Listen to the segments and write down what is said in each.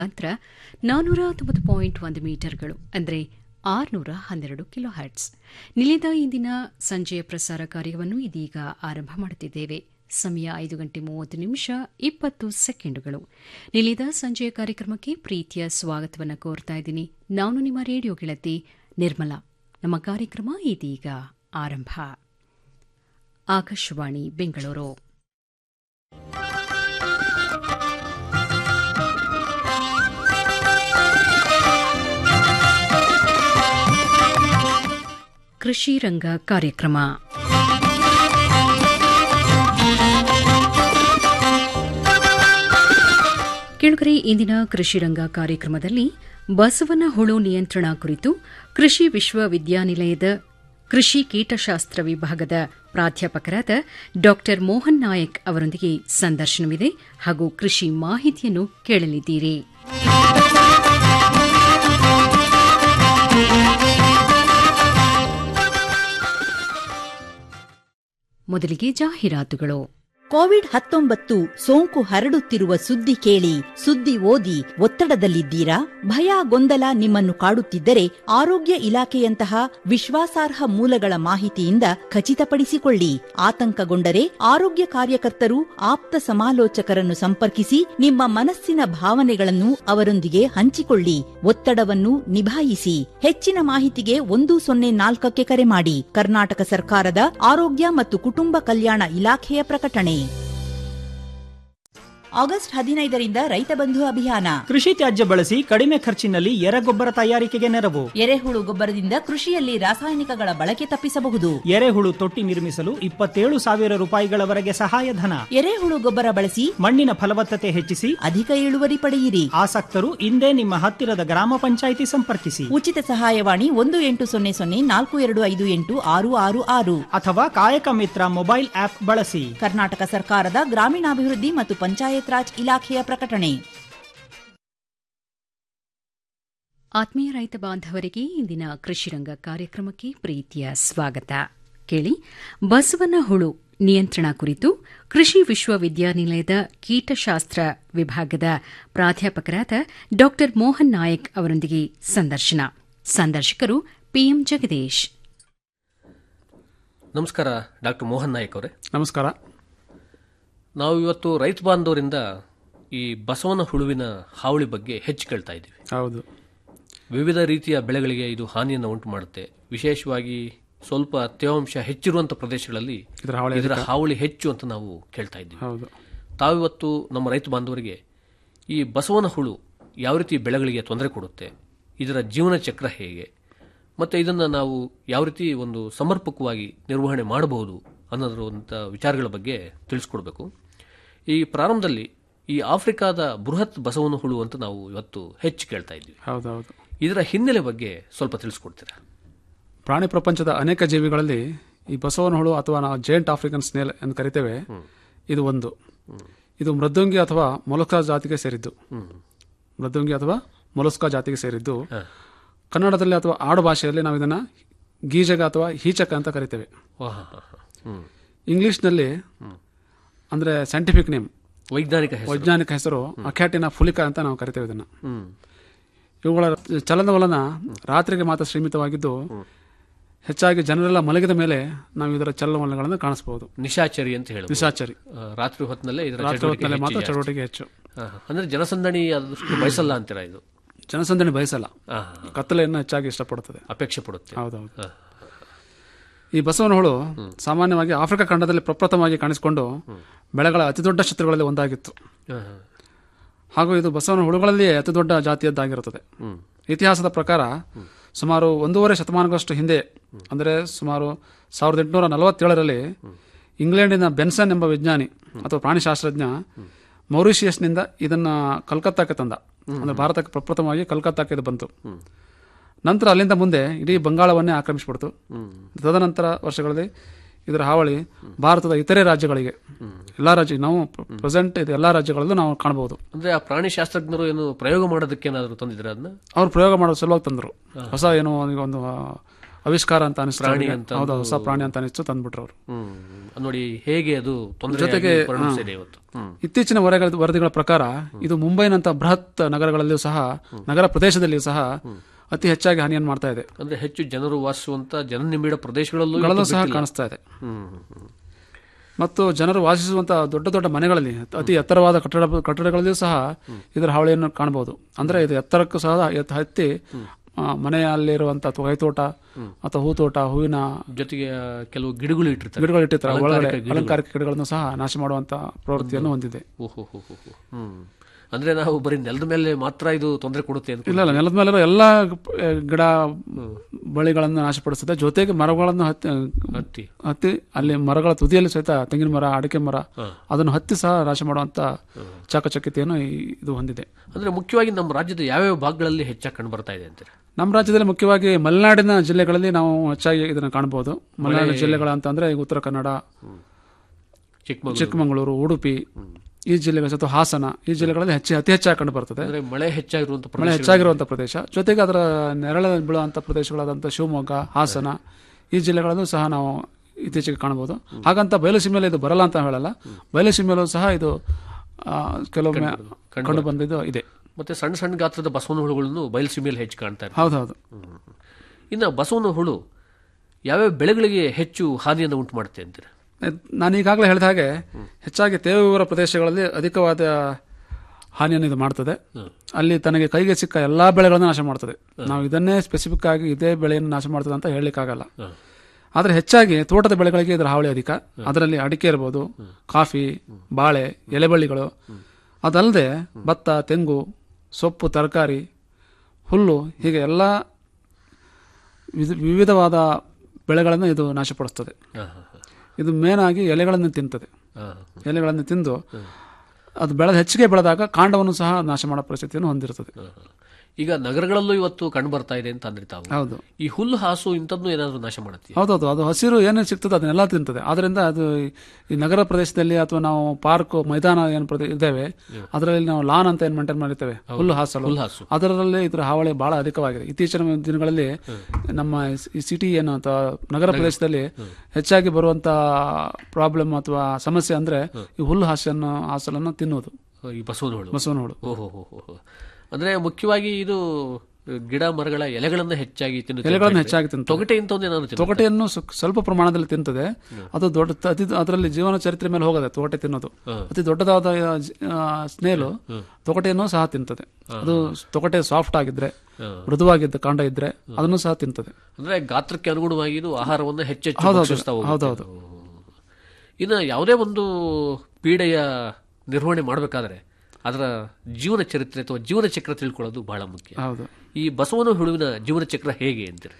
ನಂತರ ನಾನ್ನೂರ ತೊಂಬತ್ತು ಪಾಯಿಂಟ್ ಒಂದು ಮೀಟರ್ಗಳು ಅಂದರೆ ಆರುನೂರ ಹನ್ನೆರಡು ಕಿಲೋ ಹರ್ಟ್ಸ್ ನಿಲಿದ ಇಂದಿನ ಸಂಜೆಯ ಪ್ರಸಾರ ಕಾರ್ಯವನ್ನು ಇದೀಗ ಆರಂಭ ಮಾಡುತ್ತಿದ್ದೇವೆ ಸಮಯ ಐದು ಗಂಟೆ ಮೂವತ್ತು ನಿಮಿಷ ಇಪ್ಪತ್ತು ಸೆಕೆಂಡುಗಳು ನಿಲಿದ ಸಂಜೆಯ ಕಾರ್ಯಕ್ರಮಕ್ಕೆ ಪ್ರೀತಿಯ ಸ್ವಾಗತವನ್ನು ಕೋರ್ತಾ ಇದ್ದೀನಿ ನಾನು ನಿಮ್ಮ ರೇಡಿಯೋ ಗೆಳತಿ ನಿರ್ಮಲಾ ನಮ್ಮ ಕಾರ್ಯಕ್ರಮ ಇದೀಗ ಆರಂಭ ಆಕಾಶವಾಣಿ ಬೆಂಗಳೂರು ಕೃಷಿ ರಂಗ ಕಾರ್ಯಕ್ರಮ ಕೆಳಗರೆ ಇಂದಿನ ಕೃಷಿ ರಂಗ ಕಾರ್ಯಕ್ರಮದಲ್ಲಿ ಬಸವನ ಹುಳು ನಿಯಂತ್ರಣ ಕುರಿತು ಕೃಷಿ ವಿಶ್ವವಿದ್ಯಾನಿಲಯದ ಕೃಷಿ ಕೀಟಶಾಸ್ತ್ರ ವಿಭಾಗದ ಪ್ರಾಧ್ಯಾಪಕರಾದ ಡಾ ಮೋಹನ್ ನಾಯಕ್ ಅವರೊಂದಿಗೆ ಸಂದರ್ಶನವಿದೆ ಹಾಗೂ ಕೃಷಿ ಮಾಹಿತಿಯನ್ನು ಕೇಳಲಿದ್ದೀರಿ ಮೊದಲಿಗೆ ಜಾಹೀರಾತುಗಳು ಕೋವಿಡ್ ಹತ್ತೊಂಬತ್ತು ಸೋಂಕು ಹರಡುತ್ತಿರುವ ಸುದ್ದಿ ಕೇಳಿ ಸುದ್ದಿ ಓದಿ ಒತ್ತಡದಲ್ಲಿದ್ದೀರಾ ಭಯ ಗೊಂದಲ ನಿಮ್ಮನ್ನು ಕಾಡುತ್ತಿದ್ದರೆ ಆರೋಗ್ಯ ಇಲಾಖೆಯಂತಹ ವಿಶ್ವಾಸಾರ್ಹ ಮೂಲಗಳ ಮಾಹಿತಿಯಿಂದ ಖಚಿತಪಡಿಸಿಕೊಳ್ಳಿ ಆತಂಕಗೊಂಡರೆ ಆರೋಗ್ಯ ಕಾರ್ಯಕರ್ತರು ಆಪ್ತ ಸಮಾಲೋಚಕರನ್ನು ಸಂಪರ್ಕಿಸಿ ನಿಮ್ಮ ಮನಸ್ಸಿನ ಭಾವನೆಗಳನ್ನು ಅವರೊಂದಿಗೆ ಹಂಚಿಕೊಳ್ಳಿ ಒತ್ತಡವನ್ನು ನಿಭಾಯಿಸಿ ಹೆಚ್ಚಿನ ಮಾಹಿತಿಗೆ ಒಂದು ಸೊನ್ನೆ ನಾಲ್ಕಕ್ಕೆ ಕರೆ ಮಾಡಿ ಕರ್ನಾಟಕ ಸರ್ಕಾರದ ಆರೋಗ್ಯ ಮತ್ತು ಕುಟುಂಬ ಕಲ್ಯಾಣ ಇಲಾಖೆಯ ಪ್ರಕಟಣೆ ಆಗಸ್ಟ್ ಹದಿನೈದರಿಂದ ರೈತ ಬಂಧು ಅಭಿಯಾನ ಕೃಷಿ ತ್ಯಾಜ್ಯ ಬಳಸಿ ಕಡಿಮೆ ಖರ್ಚಿನಲ್ಲಿ ಎರೆಗೊಬ್ಬರ ತಯಾರಿಕೆಗೆ ನೆರವು ಎರೆಹುಳು ಗೊಬ್ಬರದಿಂದ ಕೃಷಿಯಲ್ಲಿ ರಾಸಾಯನಿಕಗಳ ಬಳಕೆ ತಪ್ಪಿಸಬಹುದು ಎರೆಹುಳು ತೊಟ್ಟಿ ನಿರ್ಮಿಸಲು ಇಪ್ಪತ್ತೇಳು ಸಾವಿರ ರೂಪಾಯಿಗಳವರೆಗೆ ಸಹಾಯಧನ ಎರೆಹುಳು ಗೊಬ್ಬರ ಬಳಸಿ ಮಣ್ಣಿನ ಫಲವತ್ತತೆ ಹೆಚ್ಚಿಸಿ ಅಧಿಕ ಇಳುವರಿ ಪಡೆಯಿರಿ ಆಸಕ್ತರು ಇಂದೇ ನಿಮ್ಮ ಹತ್ತಿರದ ಗ್ರಾಮ ಪಂಚಾಯಿತಿ ಸಂಪರ್ಕಿಸಿ ಉಚಿತ ಸಹಾಯವಾಣಿ ಒಂದು ಎಂಟು ಸೊನ್ನೆ ಸೊನ್ನೆ ನಾಲ್ಕು ಎರಡು ಐದು ಎಂಟು ಆರು ಆರು ಆರು ಅಥವಾ ಕಾಯಕ ಮಿತ್ರ ಮೊಬೈಲ್ ಆಪ್ ಬಳಸಿ ಕರ್ನಾಟಕ ಸರ್ಕಾರದ ಗ್ರಾಮೀಣಾಭಿವೃದ್ಧಿ ಮತ್ತು ಪಂಚಾಯತ್ ರಾಜ್ ಇಲಾಖೆಯ ಪ್ರಕಟಣೆ ಆತ್ಮೀಯ ರೈತ ಬಾಂಧವರಿಗೆ ಇಂದಿನ ಕೃಷಿರಂಗ ಕಾರ್ಯಕ್ರಮಕ್ಕೆ ಪ್ರೀತಿಯ ಸ್ವಾಗತ ಕೇಳಿ ಬಸವನ ಹುಳು ನಿಯಂತ್ರಣ ಕುರಿತು ಕೃಷಿ ವಿಶ್ವವಿದ್ಯಾನಿಲಯದ ಕೀಟಶಾಸ್ತ್ರ ವಿಭಾಗದ ಪ್ರಾಧ್ಯಾಪಕರಾದ ಡಾ ಮೋಹನ್ ನಾಯಕ್ ಅವರೊಂದಿಗೆ ಸಂದರ್ಶನ ಸಂದರ್ಶಕರು ಪಿಎಂ ಜಗದೀಶ್ ನಮಸ್ಕಾರ ಡಾಕ್ಟರ್ ಮೋಹನ್ ನಾಯಕ್ ಅವರೇ ನಮಸ್ಕಾರ ನಾವು ಇವತ್ತು ರೈತ ಬಾಂಧವರಿಂದ ಈ ಬಸವನ ಹುಳುವಿನ ಹಾವಳಿ ಬಗ್ಗೆ ಹೆಚ್ಚು ಕೇಳ್ತಾ ಇದ್ದೀವಿ ಹೌದು ವಿವಿಧ ರೀತಿಯ ಬೆಳೆಗಳಿಗೆ ಇದು ಹಾನಿಯನ್ನು ಉಂಟು ಮಾಡುತ್ತೆ ವಿಶೇಷವಾಗಿ ಸ್ವಲ್ಪ ತೇವಾಂಶ ಹೆಚ್ಚಿರುವಂಥ ಪ್ರದೇಶಗಳಲ್ಲಿ ಇದರ ಹಾವಳಿ ಇದರ ಹಾವಳಿ ಹೆಚ್ಚು ಅಂತ ನಾವು ಕೇಳ್ತಾ ಇದ್ದೀವಿ ಹೌದು ತಾವಿವತ್ತು ನಮ್ಮ ರೈತ ಬಾಂಧವರಿಗೆ ಈ ಬಸವನ ಹುಳು ಯಾವ ರೀತಿ ಬೆಳೆಗಳಿಗೆ ತೊಂದರೆ ಕೊಡುತ್ತೆ ಇದರ ಜೀವನ ಚಕ್ರ ಹೇಗೆ ಮತ್ತು ಇದನ್ನು ನಾವು ಯಾವ ರೀತಿ ಒಂದು ಸಮರ್ಪಕವಾಗಿ ನಿರ್ವಹಣೆ ಮಾಡಬಹುದು ಅನ್ನೋದ್ರಂಥ ವಿಚಾರಗಳ ಬಗ್ಗೆ ತಿಳಿಸ್ಕೊಡ್ಬೇಕು ಈ ಪ್ರಾರಂಭದಲ್ಲಿ ಈ ಆಫ್ರಿಕಾದ ಬೃಹತ್ ಬಸವನ ಹುಳು ಅಂತ ನಾವು ಇವತ್ತು ಹೆಚ್ಚು ಕೇಳ್ತಾ ಇದ್ದೀವಿ ಹೌದು ಹೌದು ಇದರ ಹಿನ್ನೆಲೆ ಬಗ್ಗೆ ಸ್ವಲ್ಪ ತಿಳಿಸ್ಕೊಡ್ತೀರಾ ಪ್ರಾಣಿ ಪ್ರಪಂಚದ ಅನೇಕ ಜೀವಿಗಳಲ್ಲಿ ಈ ಬಸವನ ಹುಳು ಅಥವಾ ನಾವು ಜೇಂಟ್ ಆಫ್ರಿಕನ್ ಸ್ನೇಲ್ ಎಂದು ಕರಿತೇವೆ ಇದು ಒಂದು ಇದು ಮೃದ್ವಂಗಿ ಅಥವಾ ಮೊಲಸ್ಕಾ ಜಾತಿಗೆ ಸೇರಿದ್ದು ಮೃದ್ವಂಗಿ ಅಥವಾ ಮೊಲಸ್ಕಾ ಜಾತಿಗೆ ಸೇರಿದ್ದು ಕನ್ನಡದಲ್ಲಿ ಅಥವಾ ಆಡು ಭಾಷೆಯಲ್ಲಿ ನಾವು ಇದನ್ನು ಗೀಜಗ ಅಥವಾ ಹೀಚಕ ಅಂತ ಕರಿತೇವೆ ವಾಹ್ ಹಾ ಹಾ ಹ್ಮ್ ಇಂಗ್ಲಿಷ್ನಲ್ಲಿ ಅಂದರೆ ಸೈಂಟಿಫಿಕ್ ನೇಮ್ ವೈಜ್ಞಾನಿಕ ಹೆಸರು ವೈಜ್ಞಾನಿಕ ಹೆಸರು ಅಕ್ಯಾಟಿನ ಫುಲಿಕಾ ಅಂತ ನಾವು ಕರಿತೇವೆ ಇದನ್ನು ಹ್ಮ್ ಇವುಗಳ ಚಲನವಲನ ರಾತ್ರಿಗೆ ಮಾತ್ರ ಸೀಮಿತವಾಗಿದ್ದು ಹೆಚ್ಚಾಗಿ ಜನರೆಲ್ಲ ಮಲಗಿದ ಮೇಲೆ ನಾವು ಇದರ ಚಲನವಲನಗಳನ್ನು ಕಾಣಿಸಬಹುದು ನಿಶಾಚರಿ ಅಂತ ಹೇಳುದು ನಿಶಾಚರಿ ಆ, ರಾತ್ರಿ ಹೊತ್ತಿನಲ್ಲೇ ಇದರ ರಾತ್ರಿ ಚಟುವಟಿಕೆ ಹೊತ್ತಿನಲ್ಲಿ ಮಾತ್ರ ಹೆಚ್ಚು ಜಾಸ್ತಿ. ಚಟುವಟಿಕೆ ಹೆಚ್ಚು ಹಾ, ಹಾ. ಅಂದ್ರೆ ಜನಸಂದಣಿ ಅದಷ್ಟು ಬಯಸಲ್ಲ ಅಂತೀರಾ ಇದು ಜನಸಂದಣಿ ಬಯಸಲ್ಲ ಹಾ, ಹಾ. ಕತ್ತಲೆಯನ್ನು ಹೆಚ್ಚಾಗಿ ಇಷ್ಟಪಡುತ್ತದೆ ಅಪೇಕ್ಷೆ ಪಡುತ್ತೆ ಹೌದೌದು ಹಾ. ಈ ಬಸವನ ಹುಳು ಸಾಮಾನ್ಯವಾಗಿ ಆಫ್ರಿಕಾ ಖಂಡದಲ್ಲಿ ಪ್ರಪ್ರಥಮವಾಗಿ ಕಾಣಿಸಿಕೊಂಡು ಬೆಳೆಗಳ ಅತಿದೊಡ್ಡ ಶತ್ರುಗಳಲ್ಲಿ ಒಂದಾಗಿತ್ತು ಹಾ, ಹಾ. ಹಾಗೂ ಇದು ಬಸವನ ಹುಳುಗಳಲ್ಲಿಯೇ ಅತಿ ದೊಡ್ಡ ಜಾತಿಯದ್ದಾಗಿರುತ್ತದೆ ಹ್ಮ್. ಇತಿಹಾಸದ ಪ್ರಕಾರ ಸುಮಾರು ಒಂದೂವರೆ ಶತಮಾನಗಳಷ್ಟು ಹಿಂದೆ ಅಂದರೆ ಸುಮಾರು ಸಾವಿರದ ಎಂಟುನೂರ ನಲವತ್ತೇಳರಲ್ಲಿ ಇಂಗ್ಲೆಂಡಿನ ಬೆನ್ಸನ್ ಎಂಬ ವಿಜ್ಞಾನಿ ಅಥವಾ ಪ್ರಾಣಿಶಾಸ್ತ್ರಜ್ಞ ಮೌರಿಷಿಯಸ್ನಿಂದ ಇದನ್ನ ಕಲ್ಕತ್ತಾಕ್ಕೆ ತಂದ ಅಂದ್ರೆ ಭಾರತಕ್ಕೆ ಪ್ರಪ್ರಥಮವಾಗಿ ಕಲ್ಕತ್ತಾಕ್ಕೆ ಇದು ಬಂತು ನಂತರ ಅಲ್ಲಿಂದ ಮುಂದೆ ಇಡೀ ಬಂಗಾಳವನ್ನೇ ಆಕ್ರಮಿಸಿಬಿಡ್ತು ತದನಂತರ ವರ್ಷಗಳಲ್ಲಿ ಇದರ ಹಾವಳಿ ಭಾರತದ ಇತರೆ ರಾಜ್ಯಗಳಿಗೆ ಎಲ್ಲಾ ರಾಜ್ಯ ನಾವು ಪ್ರೆಸೆಂಟ್ ಇದು ಎಲ್ಲಾ ರಾಜ್ಯಗಳಲ್ಲೂ ನಾವು ಕಾಣಬಹುದು ಅಂದ್ರೆ ಆ ಪ್ರಾಣಿ ಶಾಸ್ತ್ರಜ್ಞರು ಏನು ಪ್ರಯೋಗ ಮಾಡೋದಕ್ಕೆ ಏನಾದ್ರು ತಂದಿದ್ರ ಅದನ್ನ ಅವ್ರು ಪ್ರಯೋಗ ಮಾಡೋ ಸಲುವಾಗಿ ತಂದರು ಹೊಸ ಏನೋ ಈಗ ಒಂದು ಆ, ಆವಿಷ್ಕಾರ ಅಂತ ಅನಿಸ್ತು ಪ್ರಾಣಿ ಅವ್ರಿಗೆ. ಅಂತ ಹೌದು ಹೊಸ ಪ್ರಾಣಿ ಅಂತ ಅನಿಸ್ತು ತಂದ್ಬಿಟ್ರು ಅವರು ಹ್ಮ್ ನೋಡಿ ಹೇಗೆ ಅದು ತೊಂದರೆ ಜೊತೆಗೆ, ಪರಿಣಮಿಸಿದೆ ಇವತ್ತು ಹ್ಮ್ ಇತ್ತೀಚಿನ ವರಗಳ ವರದಿಗಳ ಪ್ರಕಾರ ಇದು ಮುಂಬೈನಂತ ಬೃಹತ್ ನಗರಗಳಲ್ಲಿಯೂ ಸಹ ನಗರ ಪ್ರದೇಶದಲ್ಲಿಯೂ ಸಹ ಅತಿ ಹೆಚ್ಚಾಗಿ ಹಾನಿಯನ್ನು ಮಾಡ್ತಾ ಇದೆ ಅಂದ್ರೆ ಹೆಚ್ಚು ಜನರು ವಾಸಿಸುವಂತ ಜನನಿಬಿಡ ಪ್ರದೇಶಗಳಲ್ಲೂ ಗಳಲ್ಲೂ ಇವತ್ತು ಸಹ ಬಿಟ್ಟಿಲ್ಲ. ಕಾಣಿಸ್ತಾ ಇದೆ ಹ್ಮ್ ಹ್ಮ್, ಹ್ಮ್. ಮತ್ತು ಜನರು ವಾಸಿಸುವಂತಹ ದೊಡ್ಡ ದೊಡ್ಡ ಮನೆಗಳಲ್ಲಿ ಅತಿ ಎತ್ತರವಾದ ಕಟ್ಟಡ ಕಟ್ಟಡಗಳಲ್ಲಿಯೂ ಸಹ ಇದರ ಹಾವಳಿಯನ್ನು ಕಾಣಬಹುದು ಅಂದ್ರೆ ಇದು ಎತ್ತರಕ್ಕೂ ಸಹ ಎತ್ತ- ಹತ್ತಿ ಆ, ಮನೆಯಲ್ಲಿರುವಂತಹ ಕೈತೋಟ ಅಥವಾ ಹೂತೋಟ ಹೂವಿನ ಜೊತೆಗೆ ಕೆಲವು ಗಿಡಗಳು ಇಟ್ಟಿರ್ತಾರೆ ಗಿಡಗಳು ಇಟ್ಟಿರ್ತಾರೆ ಒಳಗಡೆ ಅಲಂಕಾರಿಕ ಗಿಡಗಳು. ಅಲಂಕಾರಿಕ ಗಿಡಗಳನ್ನು ಸಹ ನಾಶ ಮಾಡುವಂತ ಪ್ರವೃತ್ತಿಯನ್ನು ಹೊಂದಿದೆ ಓಹೋ ಹೋ ಹೋ ಹೋ. ಹ್ಮ್ ಅಂದ್ರೆ ನಾವು ಬರೀ ನೆಲದ ಮೇಲೆ ಮಾತ್ರ ಇದು ತೊಂದರೆ ಕೊಡುತ್ತೆ ಅಂತ ಇಲ್ಲ ಇಲ್ಲ ನೆಲದ ಮೇಲಿರೋ ಎಲ್ಲ ಗಿಡ ಬಳಿಗಳನ್ನು ನಾಶಪಡಿಸುತ್ತೆ ಜೊತೆಗೆ ಮರಗಳನ್ನು ಹತ್ತಿ ಹತ್ತಿ ಹತ್ತಿ ಅಲ್ಲಿ ಮರಗಳ ತುದಿಯಲ್ಲಿ ಸಹಿತ ತೆಂಗಿನ ಮರ ಅಡಿಕೆ ಮರ ಅದನ್ನು ಹತ್ತಿ ಸಹ ನಾಶ ಮಾಡುವಂತ ಚಾಕಚಕ್ಯತೆಯನ್ನು ಈ- ಇದು ಹೊಂದಿದೆ ಅಂದ್ರೆ ಮುಖ್ಯವಾಗಿ ನಮ್ಮ ರಾಜ್ಯದ ಯಾವ್ಯಾವ ಭಾಗಗಳಲ್ಲಿ ಹೆಚ್ಚಾಗಿ ಕಂಡು ಬರ್ತಾ ಇದೆ ಅಂತೀರಾ ನಮ್ಮ ರಾಜ್ಯದಲ್ಲಿ ಮುಖ್ಯವಾಗಿ ಮಲೆನಾಡಿನ ಜಿಲ್ಲೆಗಳಲ್ಲಿ ನಾವು ಹೆಚ್ಚಾಗಿ ಇದನ್ನು ಕಾಣಬಹುದು ಮಲೆನಾಡಿನ ಜಿಲ್ಲೆಗಳ ಅಂತ ಅಂದ್ರೆ ಈಗ ಉತ್ತರ ಕನ್ನಡ ಚಿಕ್ಕಮಗಳೂರು ಚಿಕ್ಕಮಗಳೂರು ಉಡುಪಿ ಈ ಜಿಲ್ಲೆಗಳು ಅಥವಾ ಹಾಸನ ಈ ಜಿಲ್ಲೆಗಳಲ್ಲಿ ಹೆಚ್ಚು ಅತಿ ಹೆಚ್ಚಾಗಿ ಕಂಡು ಬರ್ತದೆ ಅಂದ್ರೆ ಮಳೆ ಹೆಚ್ಚಾಗಿರುವಂತ ಮಳೆ ಪ್ರದೇಶ ಹೆಚ್ಚಾಗಿರುವಂತಹ ಪ್ರದೇಶ ಜೊತೆಗೆ ಅದರ ನೆರಳ ಬೀಳುವಂಥ ಪ್ರದೇಶಗಳಾದಂಥ ಶಿವಮೊಗ್ಗ ಹಾಸನ ಈ ಜಿಲ್ಲೆಗಳನ್ನು ಸಹ ನಾವು ಇತ್ತೀಚೆಗೆ ಕಾಣಬಹುದು ಹಾಗಂತ ಬಯಲುಸೀಮೆಯಲ್ಲಿ ಇದು ಬರಲ್ಲ ಅಂತ ಹೇಳಲ್ಲ ಬಯಲುಸೀಮೆಯಲ್ಲೂ ಸಹ ಇದು ಆ, ಕೆಲವೊಮ್ಮೆ ಕಂಡು ಬಂದಿದ್ದು ಇದೆ ಮತ್ತೆ ಸಣ್ಣ ಸಣ್ಣ ಗಾತ್ರದ ಬಸವನ ಹುಳುಗಳನ್ನು ಬಯಲುಸೀಮೆಯಲ್ಲಿ ಹೆಚ್ಚು ಕಾಣ್ತಾ ಇರ್ತವೆ ಹೌದೌದು ಇನ್ನು ಬಸವನ ಹುಳು ಯಾವ್ಯಾವ ಬೆಳೆಗಳಿಗೆ ಹೆಚ್ಚು ಹಾನಿಯನ್ನು ಉಂಟು ಮಾಡುತ್ತೆ ಅಂತೀರಾ ನಾನು ಈಗಾಗಲೇ ಹೇಳಿದ ಹಾಗೆ ಹೆಚ್ಚಾಗಿ ತೇವವಿವರ ಪ್ರದೇಶಗಳಲ್ಲಿ ಅಧಿಕವಾದ ಹಾನಿಯನ್ನು ಇದು ಮಾಡ್ತದೆ ಅಲ್ಲಿ ತನಗೆ ಕೈಗೆ ಸಿಕ್ಕ ಎಲ್ಲಾ ಬೆಳೆಗಳನ್ನು ನಾಶ ಮಾಡ್ತದೆ ನಾವು ಇದನ್ನೇ ಸ್ಪೆಸಿಫಿಕ್ ಆಗಿ ಇದೇ ಬೆಳೆಯನ್ನು ನಾಶ ಮಾಡ್ತದೆ ಅಂತ ಹೇಳಲಿಕ್ಕಾಗಲ್ಲ ಆದರೆ ಹೆಚ್ಚಾಗಿ ತೋಟದ ಬೆಳೆಗಳಿಗೆ ಇದರ ಹಾವಳಿ ಅಧಿಕ ಅದರಲ್ಲಿ ಅಡಿಕೆ ಇರ್ಬೋದು ಕಾಫಿ ಬಾಳೆ ಎಲೆಬಳ್ಳಿಗಳು ಅದಲ್ಲದೆ ಭತ್ತ ತೆಂಗು ಸೊಪ್ಪು ತರಕಾರಿ ಹುಲ್ಲು ಹೀಗೆ ಎಲ್ಲ ವಿಧ- ವಿವಿಧವಾದ ಬೆಳೆಗಳನ್ನು ಇದು ನಾಶಪಡಿಸ್ತದೆ ಹಾ, ಹಾ, ಹಾ. ಇದು ಮೇನ್ ಆಗಿ ಎಲೆಗಳನ್ನು ತಿಂತದೆ ಹಾ, ಎಲೆಗಳನ್ನು ತಿಂದು ಅದು ಬೆಳೆದ ಹೆಚ್ಚಿಗೆ ಬೆಳೆದಾಗ ಕಾಂಡವನ್ನು ಸಹ ನಾಶ ಮಾಡೋ ಪರಿಸ್ಥಿತಿಯನ್ನು ಹೊಂದಿರುತ್ತದೆ ಹಾ, ಹಾ. ಈಗ ನಗರಗಳಲ್ಲೂ ಇವತ್ತು ಕಂಡು ಬರ್ತಾ ಇದೆ ಅಂತ ಅಂದ್ರೆ ತಾವು ಹೌದು ಈ ಹುಲ್ಲು ಹಾಸು ಇಂಥದ್ನು ಏನಾದ್ರು ನಾಶ ಮಾಡುತ್ತೆ ಹೌದೌದು ಅದು ಹಸಿರು ಏನೇನು ಸಿಗ್ತದೆ ಅದನ್ನೆಲ್ಲ ತಿಂತದೆ ಆದ್ರಿಂದ ಅದು ಈ ನಗರ ಪ್ರದೇಶದಲ್ಲಿ ಅಥವಾ ನಾವು ಪಾರ್ಕ್ ಮೈದಾನ ಏನು ಪ್ರದೇ ಇದ್ದೇವೆ ಅದರಲ್ಲಿ ನಾವು ಲಾನ್ ಅಂತ ಏನು ಮೇಂಟೈನ್ ಮಾಡಿರ್ತೇವೆ ಹುಲ್ಲು ಹಾಸಲು ಹುಲ್ಹಾಸು. ಅದರಲ್ಲಿ ಇದರ ಹಾವಳಿ ಬಹಳ ಅಧಿಕವಾಗಿದೆ ಇತ್ತೀಚಿನ ದಿನಗಳಲ್ಲಿ ನಮ್ಮ ಈ ಸಿಟಿ ಏನು ಅಥವಾ ನಗರ ಪ್ರದೇಶದಲ್ಲಿ ಹೆಚ್ಚಾಗಿ ಬರುವಂತ ಪ್ರಾಬ್ಲಮ್ ಅಥವಾ ಸಮಸ್ಯೆ ಅಂದ್ರೆ ಈ ಹುಲ್ಲು ಹಾಸನ್ನು ಹಾಸಲನ್ನು ತಿನ್ನುವುದು ಈ ಬಸವನ ಹುಳು ಬಸವನ ಹುಳು ಓಹೋ ಹೋ ಹೋ ಹೋ. ಅಂದ್ರೆ ಮುಖ್ಯವಾಗಿ ಇದು ಗಿಡ ಮರಗಳ ಎಲೆಗಳನ್ನ ಹೆಚ್ಚಾಗಿ ತಿನ್ನುತ್ತೆ ಅಂತ ಎಲೆಗಳನ್ನು ಹೇಳಿದ್ರೆ. ಹೆಚ್ಚಾಗಿ ತಿಂತದೆ ತೊಗಟೆ ಇಂಥದ್ದು ಏನಾದ್ರು ತಿನ್ನುತ್ತೆ? ತೊಗಟೆಯನ್ನು ಸ್ವ- ಸ್ವಲ್ಪ ಪ್ರಮಾಣದಲ್ಲಿ ತಿಂತದೆ ಅದು ದೊಡ್ಡ ಅತಿ ಅದರಲ್ಲಿ ಜೀವನ ಚರಿತ್ರೆ ಮೇಲೆ ಹೋಗದೆ ತೊಗಟೆ ತಿನ್ನೋದು ಅತಿ ದೊಡ್ಡದಾದ ಸ್ನೇಲು ತೊಗಟೆಯನ್ನು ಸಹ ತಿಂತದೆ ಅದು ತೊಗಟೆ ಸಾಫ್ಟ್ ಆಗಿದ್ರೆ ಮೃದುವಾಗಿದ್ದ ಕಾಂಡ ಇದ್ರೆ ಅದನ್ನು ಸಹ ತಿಂತದೆ ಅಂದ್ರೆ ಗಾತ್ರಕ್ಕೆ ಅನುಗುಣವಾಗಿ ಇದು ಆಹಾರವನ್ನು ಹೆಚ್ಚೆಚ್ಚು ಹೌದೌದು. ಭಕ್ಷಿಸ್ತಾ ಹೋಗುತ್ತೆ. ಹೌದೌದು. ಇನ್ನು ಯಾವುದೇ ಒಂದು ಪೀಡೆಯ ನಿರ್ವಹಣೆ ಮಾಡಬೇಕಾದ್ರೆ ಅದರ ಜೀವನ ಚರಿತ್ರೆ ಅಥವಾ ಜೀವನ ಚಕ್ರ ತಿಳ್ಕೊಳ್ಳೋದು ಬಹಳ ಮುಖ್ಯ ಹೌದು ಈ ಬಸವನ ಹುಳುವಿನ ಜೀವನ ಚಕ್ರ ಹೇಗೆ ಅಂತೀರಿ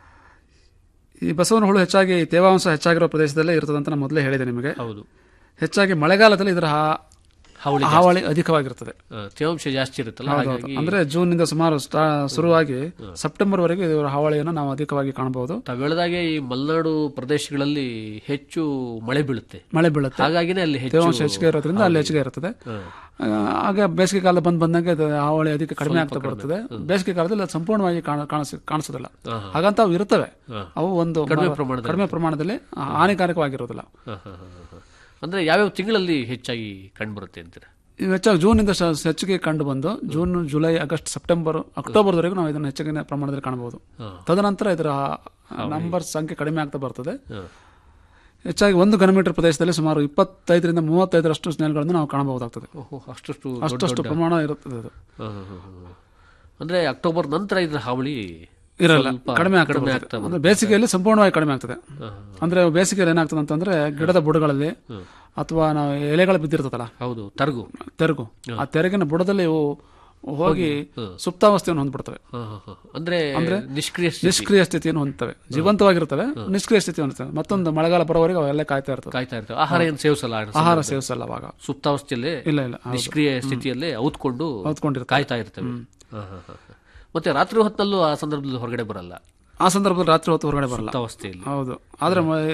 ಈ ಬಸವನ ಹುಳು ಹೆಚ್ಚಾಗಿ ತೇವಾಂಶ ಹೆಚ್ಚಾಗಿರೋ ಪ್ರದೇಶದಲ್ಲೇ ಇರ್ತದೆ ಅಂತ ನಾನು ಮೊದಲೇ ಹೇಳಿದೆ ನಿಮಗೆ ಹೌದು ಹೆಚ್ಚಾಗಿ ಮಳೆಗಾಲದಲ್ಲಿ ಇದರ ಹಾ- ಹಾವಳಿ ಹಾವಳಿ ಅಧಿಕವಾಗಿರ್ತದೆ ಆ, ತೇವಾಂಶ ಜಾಸ್ತಿ ಇರುತ್ತಲ್ಲ ಹೌದೌದು. ಹಾಗಾಗಿ ಅಂದ್ರೆ ಜೂನ್ ನಿಂದ ಸುಮಾರು ಸ್ಟಾ- ಶುರುವಾಗಿ ಸೆಪ್ಟೆಂಬರ್ ವರೆಗೆ ಇದರ ಹಾವಳಿಯನ್ನು ನಾವು ಅಧಿಕವಾಗಿ ಕಾಣಬಹುದು ತಾವು ಹೇಳಿದಾಗೆ ಈ ಮಲೆನಾಡು ಪ್ರದೇಶಗಳಲ್ಲಿ ಹೆಚ್ಚು ಮಳೆ ಬೀಳುತ್ತೆ ಮಳೆ ಬೀಳುತ್ತೆ ಹಾಗಾಗಿನೇ ಅಲ್ಲಿ ಹೆಚ್ಚು ತೇವಾಂಶ ಹೆಚ್ಚಿಗೆ ಇರೋದ್ರಿಂದ ಅಲ್ಲಿ ಹೆಚ್ಚಿಗೆ ಇರ್ತದೆ ಆ, ಆಗ ಬೇಸಿಗೆ ಕಾಲ ಬಂದ್ ಬಂದಂಗೆ ಅದು ಹಾವಳಿ ಅದಕ್ಕೆ ಕಡಿಮೆ ಆಗ್ತಾ ಬರ್ತದೆ ಬೇಸಿಗೆ ಕಾಲದಲ್ಲಿ ಅದು ಸಂಪೂರ್ಣವಾಗಿ ಕಾಣ- ಕಾಣಿಸ್- ಕಾಣಿಸೋದಿಲ್ಲ ಹಾಗಂತ ಅವು ಇರ್ತವೆ ಅವು ಒಂದು ಕಡಿಮೆ ಮರ- ಪ್ರಮಾಣದಲ್ಲಿ ಕಡಿಮೆ ಪ್ರಮಾಣದಲ್ಲಿ ಹಾನಿಕಾರಕವಾಗಿರೋದಿಲ್ಲ ಹ, ಹ, ಹ, ಹ. ಅಂದ್ರೆ ಯಾವ್ಯಾವ ತಿಂಗಳಲ್ಲಿ ಹೆಚ್ಚಾಗಿ ಕಂಡುಬರುತ್ತೆ ಅಂತೀರ ಇವು ಹೆಚ್ಚಾಗಿ ಜೂನ್ನಿಂದ ಶ- ಹೆಚ್ಚಿಗೆ ಕಂಡು ಬಂದು ಜೂನ್ ಜುಲೈ ಆಗಸ್ಟ್ ಸೆಪ್ಟೆಂಬರ್ ಅಕ್ಟೋಬರ್ವರೆಗೂ ನಾವು ಇದನ್ನು ಹೆಚ್ಚಿನ ಪ್ರಮಾಣದಲ್ಲಿ ಕಾಣಬಹುದು ತದನಂತರ ಇದರ ನಂಬರ್ ಸಂಖ್ಯೆ ಕಡಿಮೆ ಆಗ್ತಾ ಬರ್ತದೆ ಹೆಚ್ಚಾಗಿ ಒಂದು ಘನಮೀಟರ್ ಪ್ರದೇಶದಲ್ಲಿ ಸುಮಾರು ಇಪ್ಪತ್ತೈದರಿಂದ ಮೂವತ್ತೈದರಷ್ಟು ಸ್ನೇಲ್ಗಳನ್ನು ನಾವು ಕಾಣಬಹುದಾಗ್ತದೆ ಓಹೋ ಅಷ್ಟಷ್ಟು ಅಷ್ಟಷ್ಟು ಪ್ರಮಾಣ ಇರುತ್ತದೆ ಅದು ಹ, ಹ, ಹ, ಹ. ಅಂದ್ರೆ ಅಕ್ಟೋಬರ್ ನಂತರ ಇದರ ಹಾವಳಿ ಇರಲ್ಲ ಸ್ವಲ್ಪ ಕಡಿಮೆ ಆಗ್ತಾ ಕಡಿಮೆ ಬರ್ತದೆ. ಆಗ್ತಾ ಅಂದ್ರೆ ಬೇಸಿಗೆಯಲ್ಲಿ ಸಂಪೂರ್ಣವಾಗಿ ಕಡಿಮೆ ಆಗ್ತದೆ ಅಂದ್ರೆ ಬೇಸಿಗೆಯಲ್ಲಿ ಏನಾಗ್ತದೆ ಅಂತಂದ್ರೆ ಗಿಡದ ಬುಡಗಳಲ್ಲಿ ಅಥವಾ ನಾವು ಎಲೆಗಳು ಬಿದ್ದಿರ್ತದಲ್ಲ ಹೌದು ತರ್ಗು ತೆರಗು ಆ ತೆರಗಿನ ಬುಡದಲ್ಲಿ ಇವು ಹೋಗಿ ಸುಪ್ತಾವಸ್ಥೆಯನ್ನು ಹೊಂದ್ಬಿಡ್ತವೆ ಹ, ಹ, ಹ. ಅಂದ್ರೆ ನಿಷ್ಕ್ರಿಯ ಸ್ಥಿತಿ. ನಿಷ್ಕ್ರಿಯ ಸ್ಥಿತಿಯನ್ನು ಹೊಂದ್ತವೆ ಜೀವಂತವಾಗಿರ್ತವೆ ನಿಷ್ಕ್ರಿಯ ಸ್ಥಿತಿ ಹೊಂದ್ತವೆ ಮತ್ತೊಂದು ಮಳೆಗಾಲ ಬರೋವರೆಗೆ ಅವೆಲ್ಲ ಕಾಯ್ತಾ ಇರ್ತವೆ ಕಾಯ್ತಾ ಇರ್ತವೆ ಆಹಾರ ಏನು ಸೇವಿಸಲ್ಲ ಆ ಆಹಾರ ಸಂದರ್ಭದಲ್ಲಿ. ಸೇವಿಸಲ್ಲ ಅವಾಗ ಸುಪ್ತಾವಸ್ಥೆಯಲ್ಲೇ ಇಲ್ಲ ಇಲ್ಲ ಹೌದು. ನಿಷ್ಕ್ರಿಯ ಸ್ಥಿತಿಯಲ್ಲೇ ಔತ್ಕೊಂಡು ಹೊತ್ಕೊಂಡಿರ್ತವೆ ಕಾಯ್ತಾ ಇರ್ತವೆ ಹ, ಹ, ಹ, ಹ. ಮತ್ತೆ ರಾತ್ರಿ ಹೊತ್ತಿನಲ್ಲೂ ಆ ಸಂದರ್ಭದಲ್ಲಿ ಹೊರಗಡೆ ಬರಲ್ಲ ಆ ಸಂದರ್ಭದಲ್ಲಿ ರಾತ್ರಿ ಹೊತ್ತು ಹೊರಗಡೆ ಬರಲ್ಲ ಸುಪ್ತಾವಸ್ಥೆಯಲ್ಲಿ ಹೌದು ಆದ್ರೆ ಮ-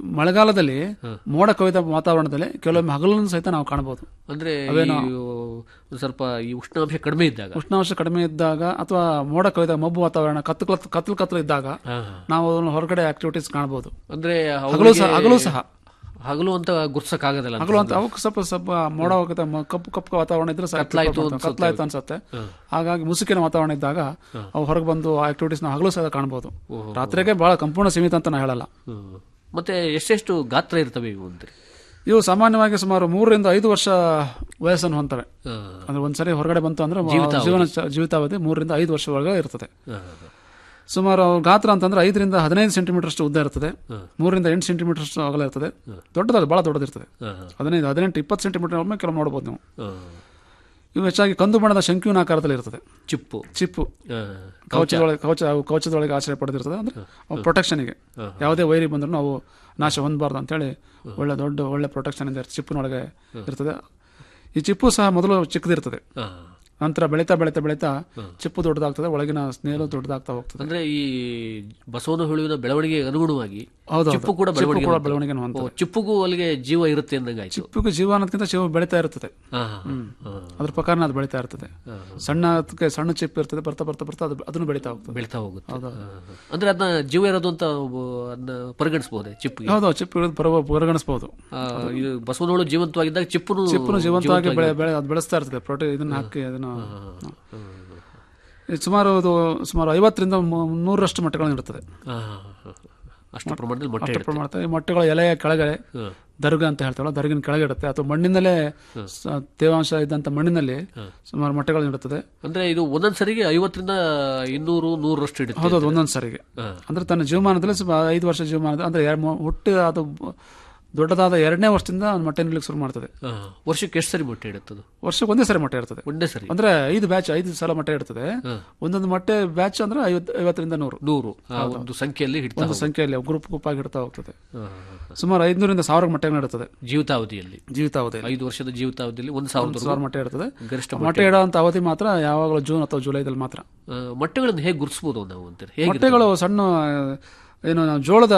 ಮಳೆಗಾಲದಲ್ಲಿ ಮೋಡ ಕವಿದ ವಾತಾವರಣದಲ್ಲಿ ಕೆಲವೊಮ್ಮೆ ಹಗಲನ್ನು ಸಹಿತ ನಾವು ಕಾಣಬಹುದು ಅಂದ್ರೆ ಈ ಒಂದ್ ಸ್ವಲ್ಪ ಈ ಉಷ್ಣಾಂಶ ಕಡಿಮೆ ಇದ್ದಾಗ ಉಷ್ಣಾಂಶ ಕಡಿಮೆ ಇದ್ದಾಗ ಅಥವಾ ಮೋಡ ಕವಿದ ಮಬ್ಬು ವಾತಾವರಣ ಕತ್ತು ಕತ್ತು ಕತ್ತಲು ಕತ್ತಲು ಇದ್ದಾಗ ಹಾ, ನಾವು ಅದನ್ನು ಹೊರಗಡೆ ಆಕ್ಟಿವಿಟೀಸ್ ಕಾಣಬಹುದು ಅಂದ್ರೆ ಹಗಲು ಸಹ ಹಗಲು ಸಹ ಹಗಲು ಅಂತ ಗುರ್ಸಕ್ ಆಗೋದಿಲ್ಲ ಹಗಲು ಅಂತ ಅವಕ್ಕೆ ಸ್ವಲ್ಪ ಸ್ವಲ್ಪ ಮೋಡ ಹೋಗುತ್ತೆ ಮ- ಕಪ್ಪು ಕಪ್ಪು ವಾತಾವರಣ ಇದ್ರೆ ಸಹ ಕತ್ಲಾಯ್ತು ಕತ್ಲಾಯ್ತು ಕತ್ಲಾಯ್ತು ಅನ್ಸುತ್ತೆ ಹಾಗಾಗಿ ಮುಸುಕಿನ ವಾತಾವರಣ ಇದ್ದಾಗ ಅವು ಹೊರಗೆ ಬಂದು ಆಕ್ಟಿವಿಟೀಸ್ ನಾವು ಹಗಲು ಸಹ ಕಾಣಬಹುದು ರಾತ್ರಿಗೆ ಬಹಳ ಸಂಪೂರ್ಣ ಸೀಮಿತ ಅಂತ ನಾ ಹೇಳಲ್ಲ ಹ್ಮ್. ಮತ್ತೆ ಎಷ್ಟೆಷ್ಟು ಗಾತ್ರ ಇರ್ತವೆ ಇವು ಅಂದ್ರಿ ಇವು ಸಾಮಾನ್ಯವಾಗಿ ಸುಮಾರು ಮೂರರಿಂದ ಐದು ವರ್ಷ ವಯಸ್ಸನ್ನು ಹೊಂತವೆ ಹಾ. ಅಂದ್ರೆ ಒಂದ್ಸರಿ ಹೊರಗಡೆ ಬಂತು ಅಂದ್ರೆ ಜೀವನ ಜೀವಿತಾವಧಿ ಮೂರರಿಂದ ಐದು ವರ್ಷವರೆಗೆ ಇರ್ತದೆ ಹಾ. ಸುಮಾರು ಅವ್ರ ಗಾತ್ರ ಅಂತಂದ್ರೆ ಐದರಿಂದ ಹದಿನೈದು ಸೆಂಟಿಮೀಟರ್ ಅಷ್ಟು ಉದ್ದ ಇರ್ತದೆ ಮೂರರಿಂದ ಎಂಟು ಸೆಂಟಿಮೀಟರ್ ಅಷ್ಟು ಅಗಲ ಇರ್ತದೆ ದೊಡ್ಡದಲ್ಲ ಬಹಳ ದೊಡ್ಡದಿರ್ತದೆ ಹಾ. ಹದಿನೈದು ಹದಿನೆಂಟು ಇಪ್ಪತ್ತು ಸೆಂಟಿಮೀಟರ್ ಒಮ್ಮೆ ಕೆಲವು ನೋಡಬಹುದು ನೀವು ಹಾ. ಇವು ಹೆಚ್ಚಾಗಿ ಕಂದು ಬಣ್ಣದ ಶಂಕುವಿನ ಆಕಾರದಲ್ಲಿ ಇರ್ತದೆ ಚಿಪ್ಪು ಚಿಪ್ಪು ಹಾ. ಕವಚದೊಳಗೆ ಕವಚ ಅವು ಕವಚದೊಳಗೆ ಆಶ್ರಯ ಪಡೆದಿರ್ತದೆ ಅಂದ್ರೆ ಅವು ಪ್ರೊಟೆಕ್ಷನ್ಗೆ ಯಾವುದೇ ವೈರಿ ಬಂದ್ರೂ ಅವು ನಾಶ ಹೊಂದಬಾರ್ದು ಅಂತೇಳಿ ಒಳ್ಳೆ ದೊಡ್ಡ ಒಳ್ಳೆ ಪ್ರೊಟೆಕ್ಷನ್ ಇಂದ ಇರ್ತದೆ. ಚಿಪ್ಪಿನೊಳಗೆ ಇರ್ತದೆ ಈ ಚಿಪ್ಪು ಸಹ ಮೊದಲು ಚಿಕ್ಕದಿರ್ತದೆ ಹಾ. ನಂತರ ಬೆಳೀತಾ ಬೆಳೀತಾ ಬೆಳೀತಾ ಚಿಪ್ಪು ದೊಡ್ಡದಾಗ್ತದೆ ಒಳಗಿನ ಸ್ನೇಹಲು ದೊಡ್ಡದಾಗ್ತಾ ಹೋಗ್ತದೆ ಅಂದ್ರೆ ಈ ಬಸವನ ಹುಳುವಿನ ಬೆಳವಣಿಗೆಗೆ ಅನುಗುಣವಾಗಿ ಹೌದು ಚಿಪ್ಪು ಕೂಡ ಚಿಪ್ಪು ಬೆಳವಣಿಗೆ ಕೂಡ ಹೊಂದುತ್ತೆ. ಬೆಳವಣಿಗೆ ಓ, ಹೊಂದುತ್ತದೆ ಚಿಪ್ಪುಗೂ ಅಲ್ಲಿಗೆ ಜೀವ ಇರುತ್ತೆ ಅಂದಂಗಾಯ್ತು ಚಿಪ್ಪಿಗೂ ಜೀವ ಅನ್ನೋದಕ್ಕಿಂತ ಶಿವ ಬೆಳೀತಾ ಇರ್ತದೆ ಹಾ, ಹಾ, ಹಾ. ಅದ್ರ ಪ್ರಕಾರ ಅದು ಬೆಳೀತಾ ಇರ್ತದೆ ಸಣ್ಣ ಅದಕ್ಕೆ ಸಣ್ಣ ಚಿಪ್ಪು ಇರ್ತದೆ ಬರ್ತಾ ಬರ್ತಾ ಬರ್ತಾ ಅದು ಅದನ್ನು ಬೆಳೀತಾ ಹೋಗ್ತದೆ ಬೆಳ್ತಾ ಹೋಗುತ್ತೆ ಹಾ, ಹಾ. ಅಂದ್ರೆ ಅದನ್ನ ಜೀವ ಇರೋದು ಅಂತ ಒಬ್ಬ ಅದನ್ನ ಪರಿಗಣಿಸಬಹುದೇ ಚಿಪ್ಪಿಗೆ ಹೌದು ಚಿಪ್ಪು ಇರೋದು ಪರ ಪರಿಗಣಿಸಬಹುದು ಆ, ಇದು ಬಸವನ ಹುಳು ಜೀವಂತವಾಗಿದ್ದಾಗ ಚಿಪ್ಪುನು ಚಿಪ್ಪನ್ನು ಜೀವಂತವಾಗಿ ಬೆಳೆ ಬೆಳೆ ಅದು ಬೆಳೆಸ್ತಾ ಇರ್ತದೆ ಪ್ರೋಟೀನ್ ಇದನ್ನ ಹಾಕಿ ಅದನ್ನು ಇದು ಸುಮಾರು ಅದು ಸುಮಾರು ಐವತ್ತರಿಂದ ಮು- ನೂರರಷ್ಟು ಮೊಟ್ಟೆಗಳನ್ನು ಇರ್ತದೆ ಹಾ, ಹಾ, ಹಾ. ಅಷ್ಟು ಪ್ರಮಾಣದಲ್ಲಿ ಮೊಟ್ಟೆ ಅಷ್ಟು ಇಡುತ್ತೆ ಪ್ರಮಾಣದ ಈ ಮೊಟ್ಟೆಗಳ ಎಲೆಯ ಕೆಳಗೆ ದರ್ಗ ಅಂತ ಹೇಳ್ತಾವಲ್ಲ ದರ್ಗಿನ ಕೆಳಗೆ ಇರುತ್ತೆ ಅಥವಾ ಮಣ್ಣಿನಲ್ಲೇ ಸ- ತೇವಾಂಶ ಇದ್ದಂತ ಮಣ್ಣಿನಲ್ಲಿ ಸುಮಾರು ಮೊಟ್ಟೆಗಳನ್ನು ಇಡುತ್ತದೆ ಅಂದ್ರೆ ಇದು ಒಂದೊಂದ್ ಸರಿಗೆ ಐವತ್ತರಿಂದ ಇನ್ನೂರು ನೂರರಷ್ಟು ಇಡುತ್ತೆ ಹೌದು ಒಂದೊಂದು ಸಾರಿಗೆ ಅಂದ್ರೆ ತನ್ನ ಜೀವಮಾನದಲ್ಲಿ ಸ್ವಲ್ಪ ಐದು ವರ್ಷ ಜೀವಮಾನದ ಅಂದ್ರೆ ಎರ- ಮೊ- ಹುಟ್ಟು ಅದು ದೊಡ್ಡದಾದ ಎರಡನೇ ವರ್ಷದಿಂದ ಅವ್ನು ಮೊಟ್ಟೆ ನಿಲ್ಲಕ್ಕೆ ಶುರು ಮಾಡ್ತದೆ ಹಾ. ವರ್ಷಕ್ಕೆ ಎಷ್ಟು ಸರಿ ಮೊಟ್ಟೆ ಇಡುತ್ತದು ವರ್ಷಕ್ಕೆ ಒಂದೇ ಸರಿ ಮೊಟ್ಟೆ ಇರ್ತದೆ ಒಂದೇ ಸರಿ ಅಂದ್ರೆ ಐದು ಬ್ಯಾಚ್ ಐದು ಸಲ ಮೊಟ್ಟೆ ಇರ್ತದೆ ಒಂದೊಂದು ಮೊಟ್ಟೆ ಬ್ಯಾಚ್ ಅಂದ್ರೆ ಐವತ್ತು ಐವತ್ತರಿಂದ ನೂರು ನೂರು ಆ ಒಂದು ಸಂಖ್ಯೆಯಲ್ಲಿ ಹಿಡ್ತಾ ಒಂದು ಸಂಖ್ಯೆಯಲ್ಲಿ ಗ್ರೂಪ್ ಗ್ರೂಪ್ ಆಗಿ ಇಡ್ತಾ ಹೋಗ್ತದೆ ಹಾ, ಹಾ, ಹಾ. ಸುಮಾರು ಐದ್ನೂರಿಂದ ಸಾವಿರ ಮೊಟ್ಟೆಗಳು ಇರ್ತದೆ ಜೀವಿತಾವಧಿಯಲ್ಲಿ ಜೀವಿತಾವಧಿ ಐದು ವರ್ಷದ ಜೀವಿತಾವಧಿಯಲ್ಲಿ ಒಂದು ಸಾವಿರದ ಸಾವಿರ ಮೊಟ್ಟೆ ಇರ್ತದೆ ಗರಿಷ್ಠ ಮೊಟ್ಟೆ ಇಡುವಂತ ಅವಧಿ ಮಾತ್ರ ಯಾವಾಗಲೂ ಜೂನ್ ಅಥವಾ ಜುಲೈದಲ್ಲಿ ಮಾತ್ರ ಆ, ಮೊಟ್ಟೆಗಳನ್ನು ಹೇಗೆ ಗುರುತಿಸಬಹುದು ನಾವು ಅಂತಾರೆ ಹೇಗೆ ಮೊಟ್ಟೆಗಳು ಸಣ್ಣ ಏನು ನಾವು ಜೋಳದ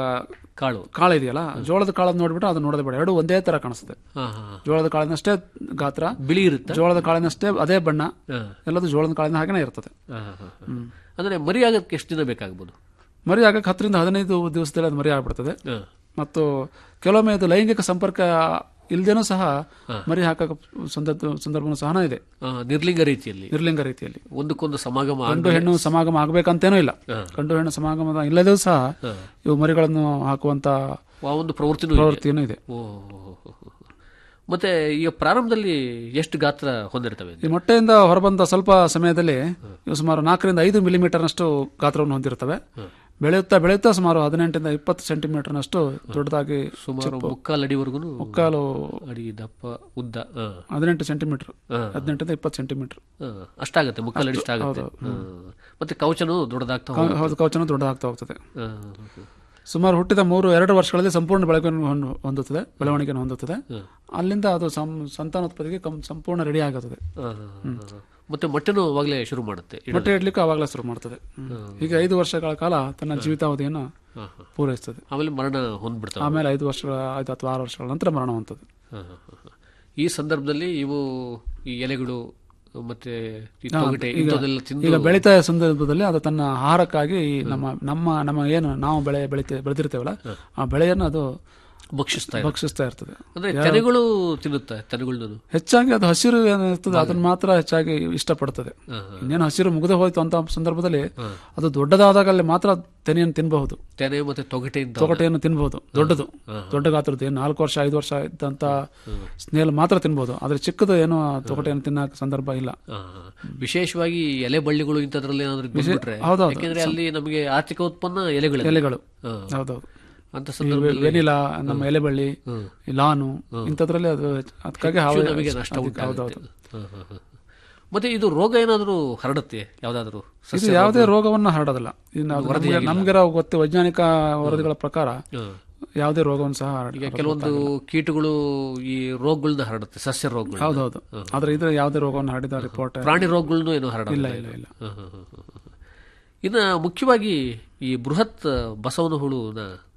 ಕಾಳು ಕಾಳು ಇದೆಯಲ್ಲ ಜೋಳದ ಕಾಳನ್ನು ನೋಡ್ಬಿಟ್ಟು ಅದು ನೋಡೋದೇ ಬೇಡ ಎರಡು ಒಂದೇ ತರ ಕಾಣಿಸ್ತದೆ ಹಾ, ಹಾ, ಹಾ. ಜೋಳದ ಕಾಳಿನಷ್ಟೇ ಗಾತ್ರ ಬಿಳಿ ಇರುತ್ತೆ ಜೋಳದ ಕಾಳಿನಷ್ಟೇ ಅದೇ ಬಣ್ಣ ಹಾ. ಎಲ್ಲದು ಜೋಳದ ಕಾಳಿನ ಹಾಗೆನೇ ಇರ್ತದೆ ಹಾ, ಹಾ, ಹಾ. ಅಂದ್ರೆ ಮರಿ ಆಗಕ್ಕೆ ಎಷ್ಟು ದಿನ ಬೇಕಾಗ್ಬೋದು ಮರಿ ಆಗಕ್ಕೆ ಹತ್ತರಿಂದ ಹದಿನೈದು ದಿವಸದಲ್ಲಿ ಅದು ಮರಿ ಆಗ್ಬಿಡ್ತದೆ ಹಾ. ಮತ್ತು ಕೆಲವೊಮ್ಮೆ ಅದು ಲೈಂಗಿಕ ಸಂಪರ್ಕ ಇಲ್ದೇನೂ ಸಹ ಮರಿ ಹಾಕಕ ಸಂದರ್ಭ ಸಂದರ್ಭನೂ ಸಹ ಇದೆ ಆ, ನಿರ್ಲಿಂಗ ರೀತಿಯಲ್ಲಿ ನಿರ್ಲಿಂಗ ರೀತಿಯಲ್ಲಿ ಒಂದಕ್ಕೊಂದು ಸಮಾಗಮ ಆಗ್- ಗಂಡು ಹೆಣ್ಣು ಸಮಾಗಮ ಆಗ್ಬೇಕಂತೇನೂ ಇಲ್ಲ ಗಂಡು ಹೆಣ್ಣು ಸಮಾಗಮ ಇಲ್ಲದೂ ಸಹ ಇವು ಮರಿಗಳನ್ನು ಹಾಕುವಂತ ಆ ಒಂದು ಪ್ರವೃತ್ತಿನೂ ಇದೆ. ಪ್ರವೃತ್ತಿಯೂ ಇದೆ ಓ, ಹೋ, ಹೋ, ಹೋ, ಹೋ. ಮತ್ತೆ ಈಗ ಪ್ರಾರಂಭದಲ್ಲಿ ಎಷ್ಟು ಗಾತ್ರ ಹೊಂದಿರ್ತವೆ ಈ ಮೊಟ್ಟೆಯಿಂದ ಹೊರಬಂದ ಸ್ವಲ್ಪ ಸಮಯದಲ್ಲಿ ಇವು ಸುಮಾರು ನಾಲ್ಕರಿಂದ ಐದು ಮಿಲಿಮೀಟರ್ನಷ್ಟು ಗಾತ್ರವನ್ನು ಹೊಂದಿರುತ್ತವೆ ಬೆಳೆಯುತ್ತಾ ಬೆಳೆಯುತ್ತಾ ಸುಮಾರು ಹದಿನೆಂಟರಿಂದ ಇಪ್ಪತ್ತು ಸೆಂಟಿಮೀಟರ್ನಷ್ಟು ದೊಡ್ಡದಾಗಿ ಸುಮಾರು ಮುಕ್ಕಾಲು ಅಡಿವರೆಗೂ ಮುಕ್ಕಾಲು ಅಡಿ ದಪ್ಪ ಉದ್ದ ಆ, ಹದಿನೆಂಟು ಸೆಂಟಿಮೀಟರ್ ಹಾ. ಹದಿನೆಂಟರಿಂದ ಇಪ್ಪತ್ತು ಸೆಂಟಿಮೀಟರ್ ಆ, ಅಷ್ಟಾಗತ್ತೆ ಮುಕ್ಕಾಲು ಅಡಿ ಇಷ್ಟಾಗತ್ತೆ ಆ. ಮತ್ತೆ ಕವಚನು ದೊಡ್ಡದಾಗ್ತಾ ಹೋಗುತ್ತೆ. ಹೌದು ಕವಚನ ದೊಡ್ಡದಾಗ್ತಾ ಹೋಗ್ತದೆ ಆ, ಸುಮಾರು ಹುಟ್ಟಿದ ಮೂರು ಎರಡು ವರ್ಷಗಳಲ್ಲಿ ಸಂಪೂರ್ಣ ಬೆಳವಣಿಗೆ ಹೊಂದು- ಹೊಂದುತ್ತದೆ ಬೆಳವಣಿಗೆಯನ್ನು ಹೊಂದುತ್ತದೆ ಅಲ್ಲಿಂದ ಅದು ಸಂ- ಸಂತಾನೋತ್ಪತ್ತಿಗೆ ಕಂ- ಸಂಪೂರ್ಣ ರೆಡಿ ಆಗುತ್ತದೆ ಆ, ಆ, ಮತ್ತೆ ಮೊಟ್ಟೆನೂ ಅವಾಗಲೇ ಶುರು ಮಾಡುತ್ತೆ ಇಡೋದು. ಮೊಟ್ಟೆ ಇಡ್ಲಿಕ್ಕೆ ಆವಾಗಲೇ ಶುರು ಮಾಡ್ತದೆ ಈಗ ಐದು ವರ್ಷಗಳ ಕಾಲ ತನ್ನ ಜೀವಿತಾವಧಿಯನ್ನು ಆ, ಆ. ಪೂರೈಸ್ತದೆ ಆಮೇಲೆ ಮರಣ ಹೊಂದ್ಬಿಡ್ತಾವೆ ಆಮೇಲೆ ಐದು ವರ್ಷಗಳ ಐದು ಅಥವಾ ಆರು ವರ್ಷಗಳ ನಂತರ ಮರಣ ಹೊಂದದೆ ಆ, ಆ, ಆ. ಈ ಸಂದರ್ಭದಲ್ಲಿ ಇವು ಈ ಎಲೆಗಳು ಮತ್ತೆ ಈ ತೊಗಟೆ ಇಂಥದ್ದೆಲ್ಲ ತಿಂದು ಈಗ ಬೆಳೀತಾ ಸಂದರ್ಭದಲ್ಲಿ ಅದು ತನ್ನ ಆಹಾರಕ್ಕಾಗಿ ಈ ನಮ್ಮ ನಮ್ಮ ನಮ್ಮ ಏನು ನಾವು ಬೆಳೆ ಬೆಳಿತೇ ಬೆಳೆದಿರ್ತೇವಲ್ಲ ಆ ಬೆಳೆಯನ್ನು ಅದು ಭಕ್ಷಿಸ್ತಾ ಇದೆ ಭಕ್ಷಿಸ್ತಾ ಇರ್ತದೆ ಅಂದ್ರೆ ತೆನೆಗಳು ತಿನ್ನುತ್ತೆ ತೆನೆಗಳನ್ನು ಹೆಚ್ಚಾಗಿ ಅದು ಹಸಿರು ಏನಿರ್ತದೆ ಅದನ್ನ ಮಾತ್ರ ಹೆಚ್ಚಾಗಿ ಇಷ್ಟಪಡ್ತದೆ ಇನ್ನೇನು ಹಸಿರು ಮುಗಿದು ಹೋಯ್ತು ಅಂತ ಸಂದರ್ಭದಲ್ಲಿ ಅದು ದೊಡ್ಡದಾದಾಗಲ್ಲಿ ಮಾತ್ರ ತೆನೆಯನ್ನು ತಿನ್ನಬಹುದು ತೆನೆ ಮತ್ತೆ ತೊಗಟೆಯಿಂದ ತೊಗಟೆಯನ್ನು ತಿನ್ನಬಹುದು ದೊಡ್ಡದು ದೊಡ್ಡ ಗಾತ್ರದ್ದು ಏನು ನಾಲ್ಕು ವರ್ಷ ಐದು ವರ್ಷ ಇದ್ದಂತ ಸ್ನೇಲ್ ಮಾತ್ರ ತಿನ್ಬಹುದು ಆದ್ರೆ ಚಿಕ್ಕದು ಏನು ತೊಗಟೆಯನ್ನು ತಿನ್ನಕ ಸಂದರ್ಭ ಇಲ್ಲ ಆ, ವಿಶೇಷವಾಗಿ ಎಲೆ ಬಳ್ಳಿಗಳು ಇಂಥದ್ರಲ್ಲಿ ಏನಾದ್ರು ಬಂದ್ಬಿಟ್ರೆ ಹೌದೌದು. ಯಾಕೆಂದ್ರೆ ಅಲ್ಲಿ ನಮಗೆ ಆರ್ಥಿಕ ಉತ್ಪನ್ನ ಎಲೆಗಳು ಎಲೆಗಳು ಆ, ಹೌದೌದು ಅಂತ ಈ ಸಂದರ್ಭದಲ್ಲಿ ವೆನಿಲಾ ನಮ್ಮ ಎಲೆಬಳ್ಳಿ ಈ ಲಾನು ಇಂಥದ್ರಲ್ಲಿ ಅದು ಅದಕ್ಕಾಗಿ ಹಾವು ನಮಗೆ ನಷ್ಟ ಅದಕ್ಕೆ- ಉಂಟಾಗುತ್ತೆ ಹೌದೌದು ಆ, ಆ, ಆ. ಮತ್ತೆ ಇದು ರೋಗ ಏನಾದರೂ ಹರಡುತ್ತೆ ಯಾವ್ದಾದ್ರು ಇದು ಯಾವುದೇ ರೋಗವನ್ನು ಹರಡೋದಿಲ್ಲ ಇನ್ನು ಅದು ನಮ್ಗೆ- ನಮ್ಗಿರೋ ಗೊತ್ತು ವೈಜ್ಞಾನಿಕ ವರದಿಗಳ ಪ್ರಕಾರ ಯಾವುದೇ ರೋಗವನ್ನು ಸಹ ಹರಡ- ಈಗ ಕೆಲವೊಂದು ಕೀಟಗಳು ಈ ರೋಗಗಳನ್ನ ಹರಡುತ್ತೆ ಸಸ್ಯ ರೋಗಗಳು ಹೌದೌದು ಆದ್ರೆ ಇದ್ರೆ ಯಾವುದೇ ರೋಗವನ್ನು ಹರಡಿದ ರಿಪೋರ್ಟ್ ಪ್ರಾಣಿ ರೋಗಗಳನ್ನು ಏನು ಹರಡಲ್ಲ ಇಲ್ಲ ಇಲ್ಲ ಇಲ್ಲ ಹ, ಹ, ಹ, ಹ, ಹ. ಇನ್ನು ಮುಖ್ಯವಾಗಿ ಈ ಬೃಹತ್ ಬಸವನ ಹುಳುನ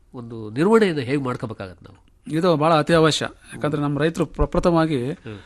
ಒಂದು ನಿರ್ವಹಣೆಯನ್ನು ಹೇಗೆ ಮಾಡ್ಕೋಬೇಕಾಗತ್ತೆ ನಾವು ಇದು ಬಹಳ ಅತಿ ಅವಶ್ಯ ಯಾಕಂದ್ರೆ ನಮ್ಮ ರೈತರು ಪ್ರಪ್ರಥಮವಾಗಿ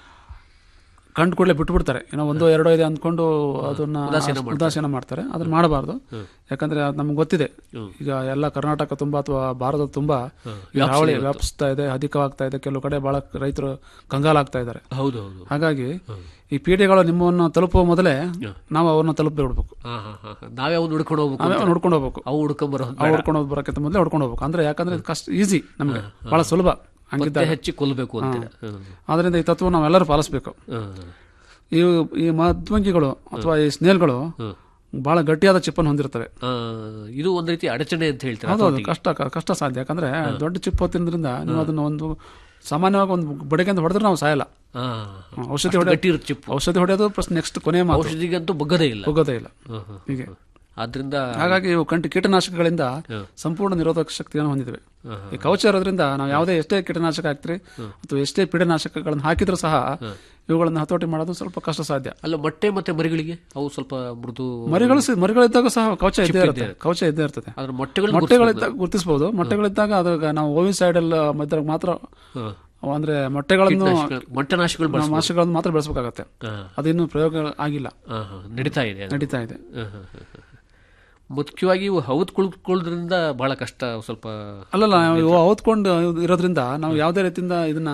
ಕಂಡು ಕೂಡಲೇ ಬಿಟ್ಬಿಡ್ತಾರೆ ಏನೋ ಒಂದು ಎರಡೋ ಇದೆ ಅಂದ್ಕೊಂಡು ಅದನ್ನ ಉದಾಸೀನ ಮಾಡ್ತಾರೆ ಅದನ್ನ ಮಾಡಬಾರ್ದು ಯಾಕಂದ್ರೆ ಅದು ನಮ್ಗೆ ಗೊತ್ತಿದೆ ಈಗ ಎಲ್ಲ ಕರ್ನಾಟಕ ತುಂಬಾ ಅಥವಾ ಭಾರತ ತುಂಬಾ ಈ ಹಾವಳಿ ವ್ಯಾಪಿಸ್ತಾ ಇದೆ ಅಧಿಕವಾಗ್ತಾ ಇದೆ ಕೆಲವು ಕಡೆ ಬಹಳ ರೈತರು ಕಂಗಾಲಾಗ್ತಾ ಇದ್ದಾರೆ ಹೌದು ಹೌದು ಹಾಗಾಗಿ ಈ ಪೀಡೆಗಳು ನಿಮ್ಮನ್ನು ತಲುಪುವ ಮೊದಲೇ ನಾವು ಅವ್ರನ್ನ ತಲುಪಿ ಬಿಡ್ಬೇಕು ಹಾ ಹಾ ಹಾ ಹಾ. ನಾವೇ ಅವ್ನು ಹುಡ್ಕೊಂಡು ಹೋಗ್ಬೇಕು ನಾವೇ ನೋಡ್ಕೊಂಡು ಹೋಗ್ಬೇಕು ಅವು ಹುಡ್ಕೊಂಬರೋ ಅವ್ರು ಹೊಡ್ಕೊಂಡು ಹೋಗಿ ಬರೋಕ್ಕಿಂತ ಮೊದಲೇ ಹೊಡ್ಕೊಂಡು ಹೋಗ್ಬೇಕು ಅಂದ್ರೆ ಯಾಕಂದ್ರೆ ಇದು ಕಷ್ಟ ಈಸಿ ನಮಗೆ ಬಹಳ ಸುಲಭ ಹಂಗಿದ್ದಾಗ ಹೆಚ್ಚಿ ಕೊಲ್ಲಬೇಕು ಅಂತೀರ ಹ್ಮ್. ಆದ್ರಿಂದ ಈ ತತ್ವ ನಾವೆಲ್ಲರೂ ಪಾಲಿಸಬೇಕು ಹ್ಮ್. ಈ ಈ ಮಧ್ವಂಗಿಗಳು ಅಥವಾ ಈ ಸ್ನೇಲ್ಗಳು ಬಹಳ ಗಟ್ಟಿಯಾದ ಚಿಪ್ಪನ್ನು ಹೊಂದಿರ್ತವೆ ಆ, ಇದು ಒಂದ್ ರೀತಿ ಅಡಚಣೆ ಅಂತ ಹೇಳ್ತಾರೆ ಹೌದೌದು ಕಷ್ಟ ಕಷ್ಟ ಸಾಧ್ಯ ಯಾಕಂದ್ರೆ ದೊಡ್ಡ ಚಿಪ್ ಹೊತ್ತಿದ್ರಿಂದ ನೀವು ಅದನ್ನ ಒಂದು ಸಾಮಾನ್ಯವಾಗಿ ಒಂದು ಬಡಿಗೆ ಹೊಡೆದ್ರೆ ನಾವು ಸಾಯಲ್ಲ ಹಾ. ಹ್ಮ್, ಔಷಧಿ ಅಷ್ಟು ಹೊಡೆ ಗಟ್ಟಿ ಇರುತ್ತೆ ಚಿಪ್ಪು ಔಷಧಿ ಹೊಡೆಯೋದು ಪ್ಲಸ್ ನೆಕ್ಸ್ಟ್ ಕೊನೆ ಮಾತು ಔಷಧಿಗಂತೂ ಬಗ್ಗದೇ ಇಲ್ಲ ಹೋಗೋದೇ ಇಲ್ಲ ಹ್ಮ್, ಹ್ಮ್. ಹೀಗೆ ಆದ್ರಿಂದ ಹಾಗಾಗಿ ಇವು ಕಂಟಿ ಕೀಟನಾಶಕಗಳಿಂದ ಸಂಪೂರ್ಣ ನಿರೋಧಕ ಶಕ್ತಿಯನ್ನು ಹೊಂದಿವೆ ಈ ಕವಚ ಇರೋದ್ರಿಂದ ನಾವು ಯಾವುದೇ ಎಷ್ಟೇ ಕೀಟನಾಶಕ ಹಾಕ್ತಿರಿ ಅಥವಾ ಎಷ್ಟೇ ಪೀಡನಾಶಕಗಳನ್ನು ಹಾಕಿದ್ರೂ ಸಹ ಇವುಗಳನ್ನು ಹತೋಟಿ ಮಾಡೋದು ಸ್ವಲ್ಪ ಕಷ್ಟ ಸಾಧ್ಯ ಅಲ್ಲ ಮೊಟ್ಟೆ ಮತ್ತೆ ಮರಿಗಳಿಗೆ ಅವು ಸ್ವಲ್ಪ ಮೃದು ಮರಿಗಳು ಸ- ಮರಿಗಳಿದ್ದಾಗ ಸಹ ಕವಚ ಇದ್ದೇ ಇರುತ್ತೆ ಕವಚ ಇದ್ದೇ ಇರ್ತದೆ ಅದ್ರ ಮೊಟ್ಟೆಗಳು ಮೊಟ್ಟೆಗಳಿದ್ದಾಗ ಗುರುತಿಸಬಹುದು ಮೊಟ್ಟೆಗಳಿದ್ದಾಗ ಅದಾಗ ನಾವು ಓವಿನ್ ಸೈಡ್ ಅಲ್ಲಿ ಇದ್ದಾಗ ಮಾತ್ರ ಅವು ಅಂದ್ರೆ ಮೊಟ್ಟೆಗಳನ್ನು ಮೊಟ್ಟೆನಾಶಕಗಳು ಬಳಸ ನಾವು ಮಾಂಸಗಳನ್ನು ಮಾತ್ರ ಬೆಳೆಸಬೇಕಾಗತ್ತೆ ಅದಿನ್ನೂ ಪ್ರಯೋಗ ಆಗಿಲ್ಲ ನಡೀತಾ ಇದೆ ಅದು. ನಡೀತಾ ಇದೆ ಹ್ಮ್, ಹ್ಮ್, ಹ್ಮ್, ಹ್ಮ್. ಮುಖ್ಯವಾಗಿ ಇವು ಹೌದ್ ಕುಳ್ಕೊಳ್ಳೋದ್ರಿಂದ ಬಹಳ ಕಷ್ಟ ಸ್ವಲ್ಪ ಅಲ್ಲಲ್ಲ ಇವು ಔತ್ಕೊಂಡು ಇರೋದ್ರಿಂದ ನಾವು ಯಾವುದೇ ರೀತಿಯಿಂದ ಇದನ್ನ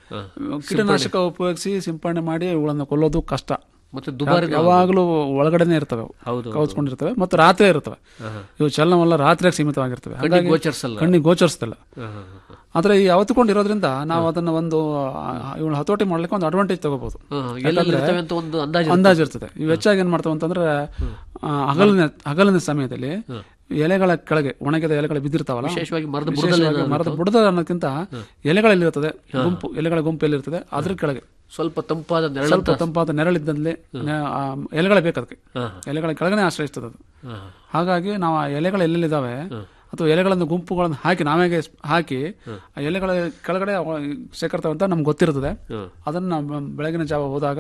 ಕೀಟನಾಶಕ ಉಪಯೋಗಿಸಿ ಸಿಂಪಡಣೆ ಮಾಡಿ ಇವುಗಳನ್ನು ಕೊಲ್ಲೋದು ಕಷ್ಟ ಮತ್ತೆ ದುಬಾರಿ ಯಾವಾಗಲೂ ಒಳಗಡೆನೆ ಇರ್ತವೆ ಅವು. ಹೌದು ಕವಚ್ಕೊಂಡಿರ್ತವೆ ಮತ್ತು ರಾತ್ರಿ ಇರ್ತವೆ ಇವು ಚಲನವಲ್ಲ ರಾತ್ರಿಯಾಗಿ ಸೀಮಿತವಾಗಿರ್ತವೆ ಹಾಗಾಗಿ ಗೋಚರಿಸಲ್ಲ ಕಣ್ಣಿಗೆ ಗೋಚರಿಸ್ತಿಲ್ಲ ಹ್ಮ್, ಹ್ಮ್, ಹ್ಮ್. ಆದ್ರೆ ಈ ಅವತ್ಕೊಂಡಿರೋದ್ರಿಂದ ನಾವು ಅದನ್ನ ಒಂದು ಇವಳು ಹತೋಟಿ ಮಾಡ್ಲಿಕ್ಕೆ ಒಂದು ಅಡ್ವಾಂಟೇಜ್ ತಗೋಬಹುದು ಹ್ಮ್, ಎಲ್ಲೆಲ್ಲಿ ಇರ್ತವೆ ಅಂತ ಒಂದು ಅಂದಾಜು ಅಂದಾಜು ಇರ್ತದೆ ಇವು ಹೆಚ್ಚಾಗಿ ಏನ್ ಮಾಡ್ತಾವ ಅಂತಂದ್ರೆ ಆ, ಹಗಲಿನ ಹಗಲಿನ ಸಮಯದಲ್ಲಿ ಎಲೆಗಳ ಕೆಳಗೆ ಒಣಗಿದ ಎಲೆಗಳು ಬಿದ್ದಿರ್ತಾವಲ್ಲ ವಿಶೇಷವಾಗಿ ಮರದ ವಿಶೇಷವಾಗಿ ಮರದ ಬುಡದ ಅನ್ನೋದಕ್ಕಿಂತ ಎಲೆಗಳಲ್ಲಿರ್ತದೆ ಗುಂಪು ಎಲೆಗಳ ಗುಂಪು ಎಲ್ಲಿರ್ತದೆ ಅದ್ರ ಕೆಳಗೆ ಸ್ವಲ್ಪ ತಂಪಾದ ನೆರಳು ಸ್ವಲ್ಪ ತಂಪಾದ ನೆರಳಿದ್ದಲ್ಲಿ ನೆ- ಆ, ಎಲೆಗಳೇ ಬೇಕು ಅದಕ್ಕೆ ಎಲೆಗಳ ಕೆಳಗನೆ ಆಶ್ರಯಿಸ್ತದೆ ಅದು ಹಾಗಾಗಿ ನಾವು ಆ ಎಲೆಗಳು ಎಲ್ಲೆಲ್ಲಿದ್ದಾವೆ ಅಥವಾ ಎಲೆಗಳನ್ನು ಗುಂಪುಗಳನ್ನು ಹಾಕಿ ನಾವೇ ಹಾಕಿ ಆ ಎಲೆಗಳ ಕೆಳಗಡೆ ಅವ ಶೇಖರ್ತಾವೆ ಅಂತ ನಮ್ಗೆ ಗೊತ್ತಿರ್ತದೆ ಅದನ್ನ ನಾವು ಬೆಳಗಿನ ಜಾವ ಹೋದಾಗ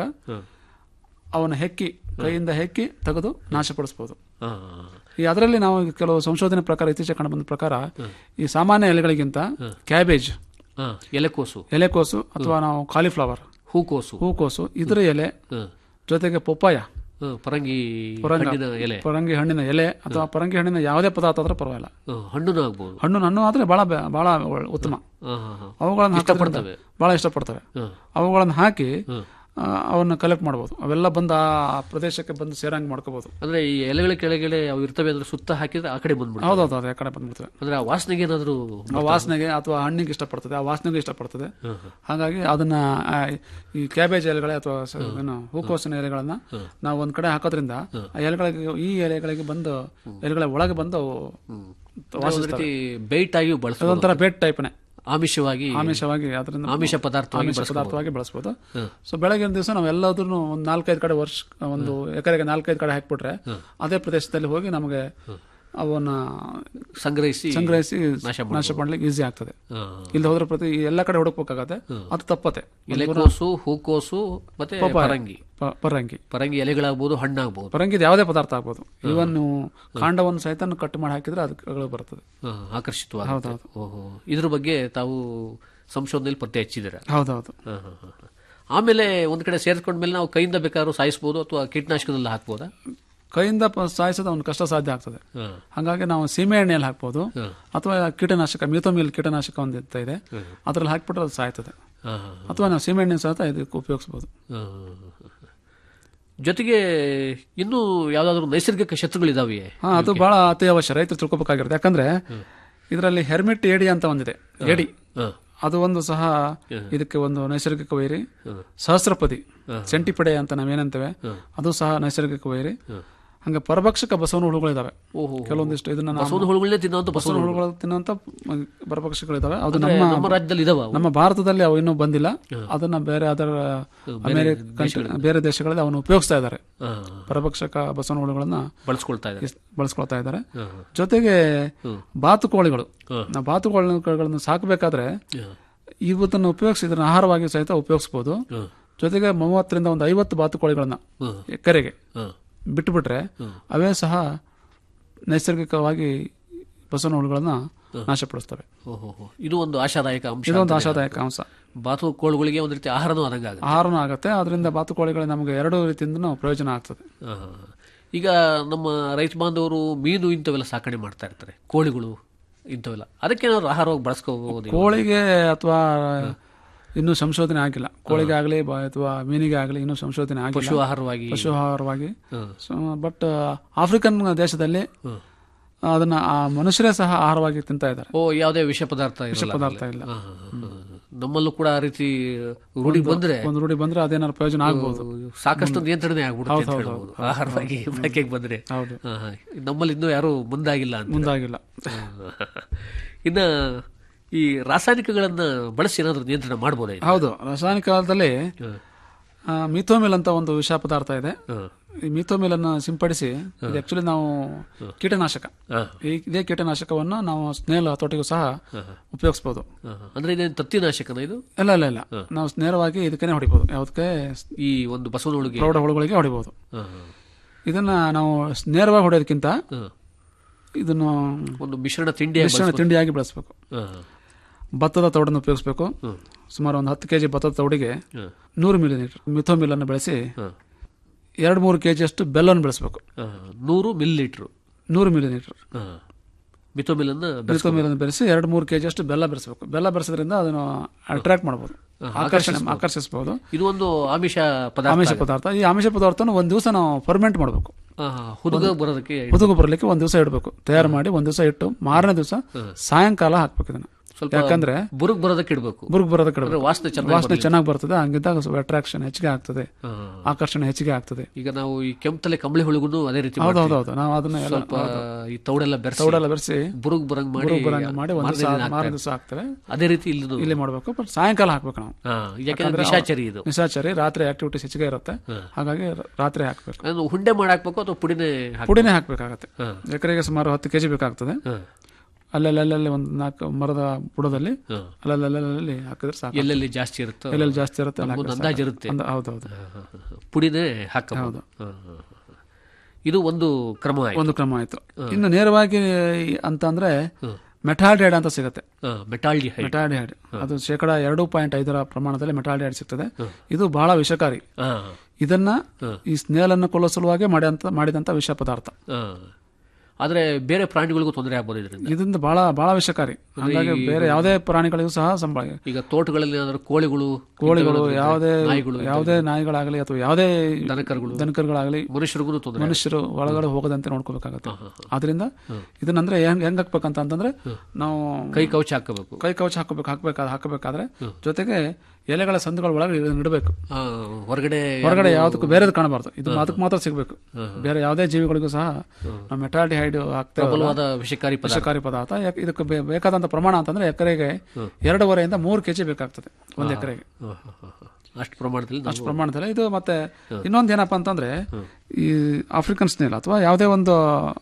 ಅವನ ಹೆಕ್ಕಿ ಕೈಯಿಂದ ಹೆಕ್ಕಿ ತೆಗೆದು ನಾಶಪಡಿಸಬಹುದು ಈ ಅದರಲ್ಲಿ ನಾವು ಕೆಲವು ಸಂಶೋಧನೆ ಪ್ರಕಾರ ಇತ್ತೀಚೆಗೆ ಕಂಡು ಬಂದ ಪ್ರಕಾರ ಈ ಸಾಮಾನ್ಯ ಎಲೆಗಳಿಗಿಂತ ಕ್ಯಾಬೇಜ್ ಎಲೆಕೋಸು ಎಲೆಕೋಸು ಅಥವಾ ನಾವು ಕಾಲಿಫ್ಲವರ್ ಹೂಕೋಸು ಹೂಕೋಸು ಇದರ ಎಲೆ ಹ್ಮ್. ಜೊತೆಗೆ ಪಪ್ಪಾಯ ಹ್ಮ್, ಪರಂಗಿ ಪರಂಗ. ಹಣ್ಣಿನ ಎಲೆ ಪರಂಗಿ ಹಣ್ಣಿನ ಎಲೆ ಅಥವಾ ಪರಂಗಿ ಹಣ್ಣಿನ ಯಾವುದೇ ಪದಾರ್ಥ ಆದ್ರೂ ಪರವಾಗಿಲ್ಲ ಹ್ಮ್, ಹಣ್ಣುನೂ ಆಗ್ಬೋದು ಹಣ್ಣು ಹಣ್ಣು ಆದ್ರೆ ಬಹಳ ಬೆ- ಬಹಳ ಒಳ್ಳೆ- ಉತ್ತಮ ಹಾ, ಹಾ, ಹಾ. ಅವುಗಳನ್ನು ಹಾಕೋದ್ರಿಂದ ಇಷ್ಟಪಡ್ತವೆ. ಬಹಳ ಇಷ್ಟಪಡ್ತವೆ ಹ್ಮ್. ಅವುಗಳನ್ನು ಹಾಕಿ ಆ, ಅವನ್ನ ಕಲೆಕ್ಟ್ ಮಾಡ್ಬೋದು ಅವೆಲ್ಲ ಬಂದು ಆ ಪ್ರದೇಶಕ್ಕೆ ಬಂದು ಸೇರಂಗ್ ಮಾಡ್ಕೋಬಹುದು ಅಂದ್ರೆ ಈ ಎಲೆಗಳ ಕೆಳಗಡೆ ಅವು ಇರ್ತವೆ ಅಂದ್ರೆ ಸುತ್ತ ಹಾಕಿದ್ರೆ ಆ ಕಡೆ ಬಂದ್ಬಿಡ್ತವೆ ಹೌದೌದು ಅದೇ ಕಡೆ ಬಂದ್ಬಿಡ್ತವೆ ಅಂದ್ರೆ ಆ ವಾಸನೆಗೆ ಏನಾದ್ರು ಆ ವಾಸನೆಗೆ ಅಥವಾ ಹಣ್ಣಿಗೆ ಇಷ್ಟಪಡ್ತದೆ ಆ ವಾಸನೆಗೆ ಇಷ್ಟಪಡ್ತದೆ ಹಾಗಾಗಿ ಅದನ್ನ ಆ, ಈ ಕ್ಯಾಬೇಜ್ ಎಲೆಗಳೇ ಅಥವಾ ಸ- ಏನು ಹೂಕೋಸಿನ ಎಲೆಗಳನ್ನ ನಾವು ಒಂದ್ ಕಡೆ ಹಾಕೋದ್ರಿಂದ ಆ ಎಲೆಗಳಿಗೆ ಈ ಎಲೆಗಳಿಗೆ ಬಂದು ಎಲೆಗಳ ಒಳಗೆ ಬಂದು ಅವು ಒಂದು ರೀತಿ ಬೈಟ್ ಆಗಿ ಬಳಸಬಹುದು ಅದೊಂಥರ ಬೇಟ್ ಟೈಪ್ನೆ ಆಮಿಷವಾಗಿ ಆಮಿಷವಾಗಿ ಅದರಿಂದ ಆಮಿಷ ಪದಾರ್ಥವಾಗಿ ಆಮಿಷ ಪದಾರ್ಥವಾಗಿ ಬಳಸಬಹುದು ಸೊ ಬೆಳಗಿನ ದಿವಸ ನಾವು ಎಲ್ಲಾದ್ರೂ ಒಂದು ನಾಲ್ಕೈದು ಕಡೆ ವರ್ಷ ಒಂದು ಎಕರೆಗೆ ನಾಲ್ಕೈದು ಕಡೆ ಹಾಕ್ಬಿಟ್ರೆ ಅದೇ ಪ್ರದೇಶದಲ್ಲಿ ಹೋಗಿ ನಮಗೆ ಅವನ್ನ ಸಂಗ್ರಹಿಸಿ ಸಂಗ್ರಹಿಸಿ ನಾಶ ನಾಶ ಮಾಡ್ಲಿಕ್ಕೆ ಈಸಿ ಆಗ್ತದೆ ಹಾ. ಇಲ್ಲಿ ಹೋದ್ರೆ ಪ್ರತಿ ಎಲ್ಲ ಕಡೆ ಹುಡುಕ್ಬೇಕಾಗತ್ತೆ ಅದು ತಪ್ಪತ್ತೆ ಎಲೆಕೋಸು ಹೂಕೋಸು ಮತ್ತೆ ಪರಂಗಿ ಪ- ಪರಂಗಿ ಪರಂಗಿ ಎಲೆಗಳಾಗ್ಬೋದು ಹಣ್ಣಾಗ್ಬೋದು ಪರಂಗಿದ ಯಾವುದೇ ಪದಾರ್ಥ ಆಗ್ಬೋದು ಇವನ್ ನೀವು ಕಾಂಡವನ್ನು ಸಹಿತ ಕಟ್ ಮಾಡಿ ಹಾಕಿದ್ರೆ ಅದಕ್ಕೆ ಬರ್ತದೆ ಹಾ, ಆಕರ್ಷಿತವಾಗುತ್ತೆ ಓಹೋ ಇದ್ರ ಬಗ್ಗೆ ತಾವು ಸಂಶೋಧನೆಯಲ್ಲಿ ಪತ್ತೆ ಹಚ್ಚಿದ್ದೀರ ಹೌದೌದು ಹಾ, ಹಾ, ಹಾ, ಹಾ. ಆಮೇಲೆ ಒಂದ್ ಕಡೆ ಸೇರಿಸ್ಕೊಂಡ್ಮೇಲೆ ನಾವು ಕೈಯಿಂದ ಬೇಕಾದ್ರೂ ಸಾಯಿಸ್ಬೋದು ಅಥವಾ ಕೀಟನಾಶಕದಲ್ಲಿ ಹಾಕ್ಬೋದಾ ಕೈಯಿಂದ ಪ- ಸಾಯಿಸೋದು ಅವ್ನು ಕಷ್ಟ ಸಾಧ್ಯ ಆಗ್ತದೆ ಹಾ. ಹಾಗಾಗಿ ನಾವು ಸೀಮೆ ಎಣ್ಣೆಯಲ್ಲಿ ಹಾಕ್ಬೋದು ಅಥವಾ ಕೀಟನಾಶಕ ಮ್ಯೂತೋಮಿಲ್ ಕೀಟನಾಶಕ ಒಂದು ಇರ್ತಾ ಇದೆ ಅದ್ರಲ್ಲಿ ಹಾಕ್ಬಿಟ್ರೆ ಅದು ಸಾಯ್ತದೆ ಹಾ, ಹಾ, ಅಥವಾ ನಾವು ಸೀಮೆ ಎಣ್ಣೆ ಸಹಿತ ಇದಕ್ಕೆ ಉಪಯೋಗಿಸ್ಬೋದು ಹಾ. ಜೊತೆಗೆ ಇನ್ನೂ ಯಾವ್ದಾದ್ರು ನೈಸರ್ಗಿಕ ಶತ್ರುಗಳಿದಾವೆಯೇ ಹಾ ಅದು ಬಹಳ ಅತಿ ಅವಶ್ಯ ರೈತರು ತಿಳ್ಕೊಬೇಕಾಗಿರುತ್ತೆ ಯಾಕಂದ್ರೆ ಇದರಲ್ಲಿ ಹೆರ್ಮಿಟ್ ಏಡಿ ಅಂತ ಒಂದಿದೆ ಏಡಿ ಹಾ. ಅದು ಒಂದು ಸಹ ಇದಕ್ಕೆ ಒಂದು ನೈಸರ್ಗಿಕ ವೈರಿ ಸಹಸ್ರಪದಿ ಸೆಂಟಿಪಡೆ ಅಂತ ನಾವೇನಂತೇವೆ ಅದು ಸಹ ನೈಸರ್ಗಿಕ ವೈರಿ ಹಂಗೆ ಪರಭಕ್ಷಕ ಬಸವನ ಹುಳುಗಳಿದಾವೆ ಓಹೋ ಕೆಲವೊಂದಿಷ್ಟು ಇದನ್ನ ನಾವು ಬಸವನ ಹುಳುಗಳನ್ನೇ ತಿನ್ನುವಂತ ಬಸವನ ಬಸವನ ಹುಳುಗಳು ತಿನ್ನುವಂತ ಪರಭಕ್ಷಕಗಳಿದಾವೆ ಅದು ಹುಳು. ನಮ್ಮ ನಮ್ಮ ರಾಜ್ಯದಲ್ಲಿ ಇದಾವ ನಮ್ಮ ಭಾರತದಲ್ಲಿ ಅವು ಇನ್ನೂ ಬಂದಿಲ್ಲ ಅದನ್ನ ಬೇರೆ ಅದರ ಅಮೆರಿಕ ಬೇರೆ ದೇಶಗಳಲ್ಲಿ ಅವನು ಉಪಯೋಗಿಸ್ತಾ ಇದ್ದಾರೆ ಪರಭಕ್ಷಕ ಬಸವನ ಹುಳುಗಳನ್ನ ಬಳಸ್ಕೊಳ್ತಾ ಇದ್ದಾರೆ ಇಸ್- ಬಳಸ್ಕೊಳ್ತಾ ಇದ್ದಾರೆ ಜೊತೆಗೆ ಬಾತುಕೋಳಿಗಳು ನಾವು ಬಾತುಕೋಳಿಗಳನ್ನು ಸಾಕಬೇಕಾದ್ರೆ ಇವತ್ತನ್ನು ಉಪಯೋಗಿಸಿ ಇದನ್ನ ಆಹಾರವಾಗಿ ಸಹಿತ ಉಪಯೋಗಿಸಬಹುದು ಜೊತೆಗೆ ಮೂವತ್ತರಿಂದ ಒಂದು ಐವತ್ತು ಬಾತುಕೋಳಿಗಳನ್ನ ಎಕರೆಗೆ ಬಿಟ್ಟುಬಿಟ್ರೆ ಅವೇ ಸಹ ನೈಸರ್ಗಿಕವಾಗಿ ಬಸವನ ಹುಳುಗಳನ್ನ ನಾಶಪಡಿಸ್ತವೆ ಓಹೋ ಹೋ. ಇದು ಒಂದು ಆಶಾದಾಯಕ ಅಂಶ ಇದೊಂದು ಅಂತಾನೆ ಆಶಾದಾಯಕ ಅಂಶ ಬಾತು ಕೋಳುಗಳಿಗೆ ಒಂದು ರೀತಿ ಆಹಾರನೂ ಆದಂಗೆ ಆಗುತ್ತೆ ಆಹಾರನೂ ಆಗುತ್ತೆ ಅದರಿಂದ ಬಾತುಕೋಳಿಗಳು ನಮಗೆ ಎರಡು ರೀತಿಯಿಂದ ಪ್ರಯೋಜನ ಆಗ್ತದೆ ಆ, ಈಗ ನಮ್ಮ ರೈತ ಬಾಂಧವರು ಮೀನು ಇಂಥವೆಲ್ಲ ಸಾಕಣೆ ಮಾಡ್ತಾ ಇರ್ತಾರೆ ಕೋಳಿಗಳು ಇಂಥವೆಲ್ಲ ಅದಕ್ಕೇನಾದ್ರು ಆಹಾರವಾಗಿ ಬಳಸ್ಕೋಬಹುದು ಕೋಳಿಗೆ ಅಥವಾ ಇನ್ನೂ ಸಂಶೋಧನೆ ಆಗಿಲ್ಲ ಕೋಳಿಗೆ ಆಗಲಿ ಅಥವಾ ಮೀನಿಗೆ ಆಗಲಿ ಇನ್ನೂ ಸಂಶೋಧನೆ ಪಶು ಆಗಿಲ್ಲ ಆಹಾರವಾಗಿ ಪಶು ಆಹಾರವಾಗಿ ಹ್ಮ್. ಬಟ್ ಆಫ್ರಿಕನ್ ದೇಶದಲ್ಲಿ ಅದನ್ನ ಆ ಮನುಷ್ಯರೇ ಸಹ ಆಹಾರವಾಗಿ ತಿಂತಾ ಇದ್ದಾರೆ ಓ ಯಾವುದೇ ವಿಷ ಪದಾರ್ಥ ಇರಲ್ಲ ವಿಷ ಪದಾರ್ಥ ಅದ್ರಲ್ಲಿ. ಇಲ್ಲ. ಆ, ಆ, ಆ. ನಮ್ಮಲ್ಲೂ ಕೂಡ ಆ ರೀತಿ ರೂಢಿ ಬಂದ್ರೆ ಒಂದು ರೂಢಿ ಬಂದ್ರೆ ಅದೇನಾದ್ರು ಪ್ರಯೋಜನ ಆಗ್ಬೋದು ಸಾಕಷ್ಟು ನಿಯಂತ್ರಣೆ ಆಗ್ಬಿಡುತ್ತೆ ಅಂತ ಹೌದು, ಹೇಳ್ಬೋದು. ಆಹಾರವಾಗಿ ಬಳಕೆಗೆ ಬಂದ್ರೆ ಹೌದು ಆ, ಆ. ನಮ್ಮಲ್ಲಿ ಇನ್ನೂ ಯಾರು ಮುಂದಾಗಿಲ್ಲ ಅಂತ ಮುಂದಾಗಿಲ್ಲ ಇನ್ನ ಈ ರಾಸಾಯನಿಕಗಳನ್ನ ಬಳಸಿ ಏನಾದ್ರು ನಿಯಂತ್ರಣ ಮಾಡ್ಬೋದಾ ಇದು? ಹೌದು ರಾಸಾಯನಿಕದಲ್ಲಿ ಹ್ಮ್. ಮಿಥೋಮಿಲ್ ಅಂತ ಒಂದು ವಿಷ ಪದಾರ್ಥ ಇದೆ ಹ್ಮ್. ಈ ಮಿಥೋಮಿಲ್ ಅನ್ನು ಸಿಂಪಡಿಸಿ ಇದು ಆಕ್ಚುಲಿ ನಾವು ಕೀಟನಾಶಕ ಹಾ. ಈ ಇದೇ ಕೀಟನಾಶಕವನ್ನು ನಾವು ಸ್ನೇಲ್ ಹತೋಟಿಗೂ ಸಹ ಉಪಯೋಗಿಸಬಹುದು ಆ, ಅಂದ್ರೆ ಇದೇನು ತತ್ತಿನಾಶಕನ ಇದು ಇಲ್ಲ ಇಲ್ಲ ಇಲ್ಲ ನಾವು ನೇರವಾಗಿ ಇದಕ್ಕೇ ಹೊಡಿಬಹುದು ಯಾವುದಕ್ಕೆ ಈ ಒಂದು ಬಸವನೊಳಗೆ ಪ್ರೌಢ ಹುಳುಗಳಿಗೆ ಹೊಡಿಬಹುದು ಇದನ್ನ ನಾವು ನೇರವಾಗಿ ಹೊಡೆಯೋದಕ್ಕಿಂತ ಇದನ್ನು ಒಂದು ಮಿಶ್ರಣ ತಿಂಡಿ ಮಿಶ್ರಣ ತಿಂಡಿಯಾಗಿ ಬಳಸಬೇಕು ಭತ್ತದ ತೌಡನ್ನು ಉಪಯೋಗಿಸಬೇಕು ಸುಮಾರು ಒಂದು ಹತ್ತು ಕೆಜಿ ಭತ್ತದ ತೌಡಿಗೆ ನೂರು ಮಿಲಿ ಲೀಟರ್ ಮಿಥೋಮಿಲ್ ಅನ್ನು ಬೆಳೆಸಿ ಎರಡು ಮೂರು ಕೆಜಿ ಅಷ್ಟು ಬೆಲ್ಲವನ್ನು ಬೆಳೆಸಬೇಕು ನೂರು ಮಿಲ್ ಲೀಟ್ರು ನೂರು ಮಿಲಿ ಲೀಟರ್ ಮಿಥೋಮಿಲನ್ನ ಮಿಥೋಮಿಲ್ ಅನ್ನು ಬೆರೆಸಿ ಎರಡು ಮೂರು ಕೆಜಿ ಅಷ್ಟು ಬೆಲ್ಲ ಬೆರೆಸಬೇಕು ಬೆಲ್ಲ ಬೆರೆಸೋದ್ರಿಂದ ಅದನ್ನು ಅಟ್ರಾಕ್ಟ್ ಮಾಡಬಹುದು ಆಕರ್ಷಣೆ ಆಕರ್ಷಿಸಬಹುದು ಇದು ಒಂದು ಆಮಿಷ ಪದಾರ್ಥ ಆಮಿಷ ಪದಾರ್ಥ ಈ ಆಮಿಷ ಪದಾರ್ಥನ ಒಂದು ದಿವಸ ನಾವು ಫರ್ಮೆಂಟ್ ಮಾಡಬೇಕು ಆ, ಹುದುಗ ಬರೋದಕ್ಕೆ ಹುದುಗು ಬರಲಿಕ್ಕೆ ಒಂದು ದಿವಸ ಇಡಬೇಕು ತಯಾರು ಮಾಡಿ ಒಂದು ದಿವಸ ಇಟ್ಟು ಮಾರನೇ ದಿವಸ ಸಾಯಂಕಾಲ ಹಾಕ್ಬೇಕು ಇದನ್ನ ಸ್ವಲ್ಪ ಯಾಕಂದ್ರೆ ಬುರುಗ್ ಬರೋದಕ್ಕೆ ಇಡಬೇಕು ಬುರ್ಗ್ ಬರೋದಕ್ಕೆ ಅಂದ್ರೆ ಇಡಬೇಕು. ವಾಸನೆ ಚೆನ್ನಾಗಿ ವಾಸನೆ ಚೆನ್ನಾಗಿ ಬರ್ತದೆ ಹಂಗಿದ್ದಾಗ ಅಟ್ರಾಕ್ಷನ್ ಹೆಚ್ಚಿಗೆ ಆಗ್ತದೆ ಹಾ. ಆಕರ್ಷಣೆ ಹೆಚ್ಚಿಗೆ ಆಗ್ತದೆ ಈಗ ನಾವು ಈ ಕೆಂಪತಲೆ ಕಂಬಳಿ ಹುಳುಗೂ ಅದೇ ರೀತಿ ಹೌದು ಮಾಡ್ತೀವಿ. ಹೌದು ಹೌದು ನಾವು ಅದನ್ನ ಎಲ್ಲ ಸ್ವಲ್ಪ ಈ ತೌಡೆಲ್ಲ ಬೆರೆಸಿ ತೌಡೆಲ್ಲ ಬೆರೆಸಿ ಬುರುಗ್ ಬರಂಗ್ ಮಾಡಿ ಬುರುಗ್ ಬರಂಗ್ ಮಾಡಿ ಒಂದು ಮಾರನೇ ದಿವಸ ದಿನ ಮಾರನೇ ಹಾಕ್ತಾರೆ. ದಿವಸ ಹಾಕ್ತೇವೆ ಅದೇ ರೀತಿ ಇಲ್ಲಿದು ಇಲ್ಲಿ ಮಾಡಬೇಕು ಬಟ್ ಸಾಯಂಕಾಲ ಹಾಕ್ಬೇಕು ನಾವು ಹಾ, ಯಾಕಂದ್ರೆ ನಿಶಾಚರಿ ಇದು ನಿಶಾಚರಿ ರಾತ್ರಿ ಆಕ್ಟಿವಿಟೀಸ್ ಹೆಚ್ಚಿಗೆ ಇರುತ್ತೆ ಹಾಗಾಗಿ ರ- ರಾತ್ರಿ ಹಾಕ್ಬೇಕು ಅದನ್ನು ಹುಂಡೆ ಮಾಡಿ ಹಾಕ್ಬೇಕು ಅಥವಾ ಪುಡಿನೇ ಹಾಕ್ಬೇಕು? ಪುಡಿನೇ ಹಾಕ್ಬೇಕಾಗತ್ತೆ ಹಾ. ಎಕರೆಗೆ ಸುಮಾರು ಹತ್ತು ಕೆಜಿ ಬೇಕಾಗ್ತದೆ ಹಾ. ಅಲ್ಲಲ್ಲಿ ಒಂದು ನಾಲ್ಕು ಮರದ ಬುಡದಲ್ಲಿ ಹಾ. ಅಲ್ಲಲ್ಲಿ ಹಾಕಿದ್ರೆ ಸಾಕು ಎಲ್ಲೆಲ್ಲಿ ಜಾಸ್ತಿ ಇರುತ್ತೋ ಎಲ್ಲೆಲ್ಲಿ ಜಾಸ್ತಿ ಇರುತ್ತೆ ಅಲ್ಲಿ ನಮ್ಗೊಂದು ಹಾಕಿದ್ರೆ ಅಂದಾಜು ಸಾಕು. ಇರುತ್ತೆ ಅಂದ- ಹೌದೌದು ಹಾ, ಹಾ, ಹಾ. ಪುಡಿನೇ ಹಾಕಬಹುದು ಇದು ಒಂದು ಕ್ರಮ ಆಯ್ತು ಒಂದು ಕ್ರಮ ಆಯ್ತು ಇನ್ನು ನೇರವಾಗಿ ಅಂತ ಅಂದ್ರೆ ಮೆಟಾಲ್ಡೈಡ್ ಅಂತ ಸಿಗುತ್ತೆ ಮೆಟಾಲ್ಡಿಹೈಡ್ ಮೆಟಾಲ್ಡಿಹೈಡ್ ಅದು ಶೇಕಡ ಎರಡು ಪಾಯಿಂಟ್ ಐದರ ಪ್ರಮಾಣದಲ್ಲಿ ಮೆಟಾಲ್ಡಿಹೈಡ್ ಸಿಗ್ತದೆ ಇದು ಬಹಳ ವಿಷಕಾರಿ ಇದನ್ನ ಈ ಸ್ನೇಲ್ ಅನ್ನು ಕೊಲ್ಲೋ ಸಲುವಾಗಿ ಮಾಡಿದಂತ ಮಾಡಿದಂತ ವಿಷ ಪದಾರ್ಥ ಆದ್ರೆ ಬೇರೆ ಪ್ರಾಣಿಗಳಿಗೂ ತೊಂದರೆ ಆಗ್ಬೋದು ಇದರಿಂದ ಇದರಿಂದ ಬಹಳ ಬಹಳ ವಿಷಕಾರಿ ಹಾಗಾಗಿ ಬೇರೆ ಯಾವುದೇ ಪ್ರಾಣಿಗಳಿಗೂ ಸಹ ಸಂಬಳ ಈಗ ತೋಟಗಳಲ್ಲಿ ಏನಾದ್ರು ಕೋಳಿಗಳು ಕೋಳಿಗಳು ಇಂಥವೇನಾದ್ರು ಯಾವುದೇ ನಾಯಿಗಳು ಯಾವುದೇ ನಾಯಿಗಳಾಗಲಿ ಅಥವಾ ಯಾವುದೇ ದನಕರುಗಳು ದನಕರುಗಳಾಗಲಿ ಮನುಷ್ಯರಿಗೂ ತೊಂದರೆ ಮನುಷ್ಯರು ಒಳಗಡೆ ಹೋಗದಂತೆ ನೋಡ್ಕೋಬೇಕಾಗತ್ತೆ ಆದ್ರಿಂದ ಇದನ್ನಂದ್ರೆ ಹೆಂಗ್ ಹೆಂಗ್ ಹಾಕ್ಬೇಕಂತ ಅಂತಂದ್ರೆ ನಾವು ಕೈ ಕವಚ ಹಾಕಬೇಕು ಕೈ ಕವಚ ಹಾಕಬೇಕು ಹಾಕ್ಬೇಕಾದ ಹಾಕಬೇಕಾದ್ರೆ ಜೊತೆಗೆ ಎಲೆಗಳ ಸಂದುಗಳ ಒಳಗೆ ಇದನ್ನ ಇಡಬೇಕು ಆ, ಹೊರಗಡೆ ಹೊರಗಡೆ ಯಾವುದಕ್ಕೂ ಬೇರೆದು ಕಾಣಬಾರ್ದು ಇದು ಅದಕ್ಕೆ ಮಾತ್ರ ಸಿಗಬೇಕು ಬೇರೆ ಯಾವುದೇ ಜೀವಿಗಳಿಗೂ ಸಹ ನಾವು ಮೆಟಾಲ್ಡಿಹೈಡ್ ಹಾಕ್ತೇವೆ ಪ್ರಬಲವಾದ ವಿಷಕಾರಿ ಪದಾರ್ಥ ವಿಷಕಾರಿ ಪದಾರ್ಥ ಯಾಕೆ ಇದಕ್ಕೆ ಬೇ- ಬೇಕಾದಂತ ಪ್ರಮಾಣ ಅಂತಂದ್ರೆ ಎಕರೆಗೆ ಎರಡೂವರೆಯಿಂದ ಮೂರು ಕೆಜಿ ಬೇಕಾಗ್ತದೆ ಒಂದು ಎಕರೆಗೆ ಹಾ, ಹಾ, ಹಾ, ಹಾ. ಅಷ್ಟು ಪ್ರಮಾಣದಲ್ಲಿ ನಾವು ಅಷ್ಟು ಪ್ರಮಾಣದಲ್ಲಿ ಇದು ಮತ್ತೆ ಇನ್ನೊಂದು ಏನಪ್ಪಾ ಅಂತಂದ್ರೆ ಈ ಆಫ್ರಿಕನ್ ಸ್ನೇಲ್ ಅಥವಾ ಯಾವುದೇ ಒಂದು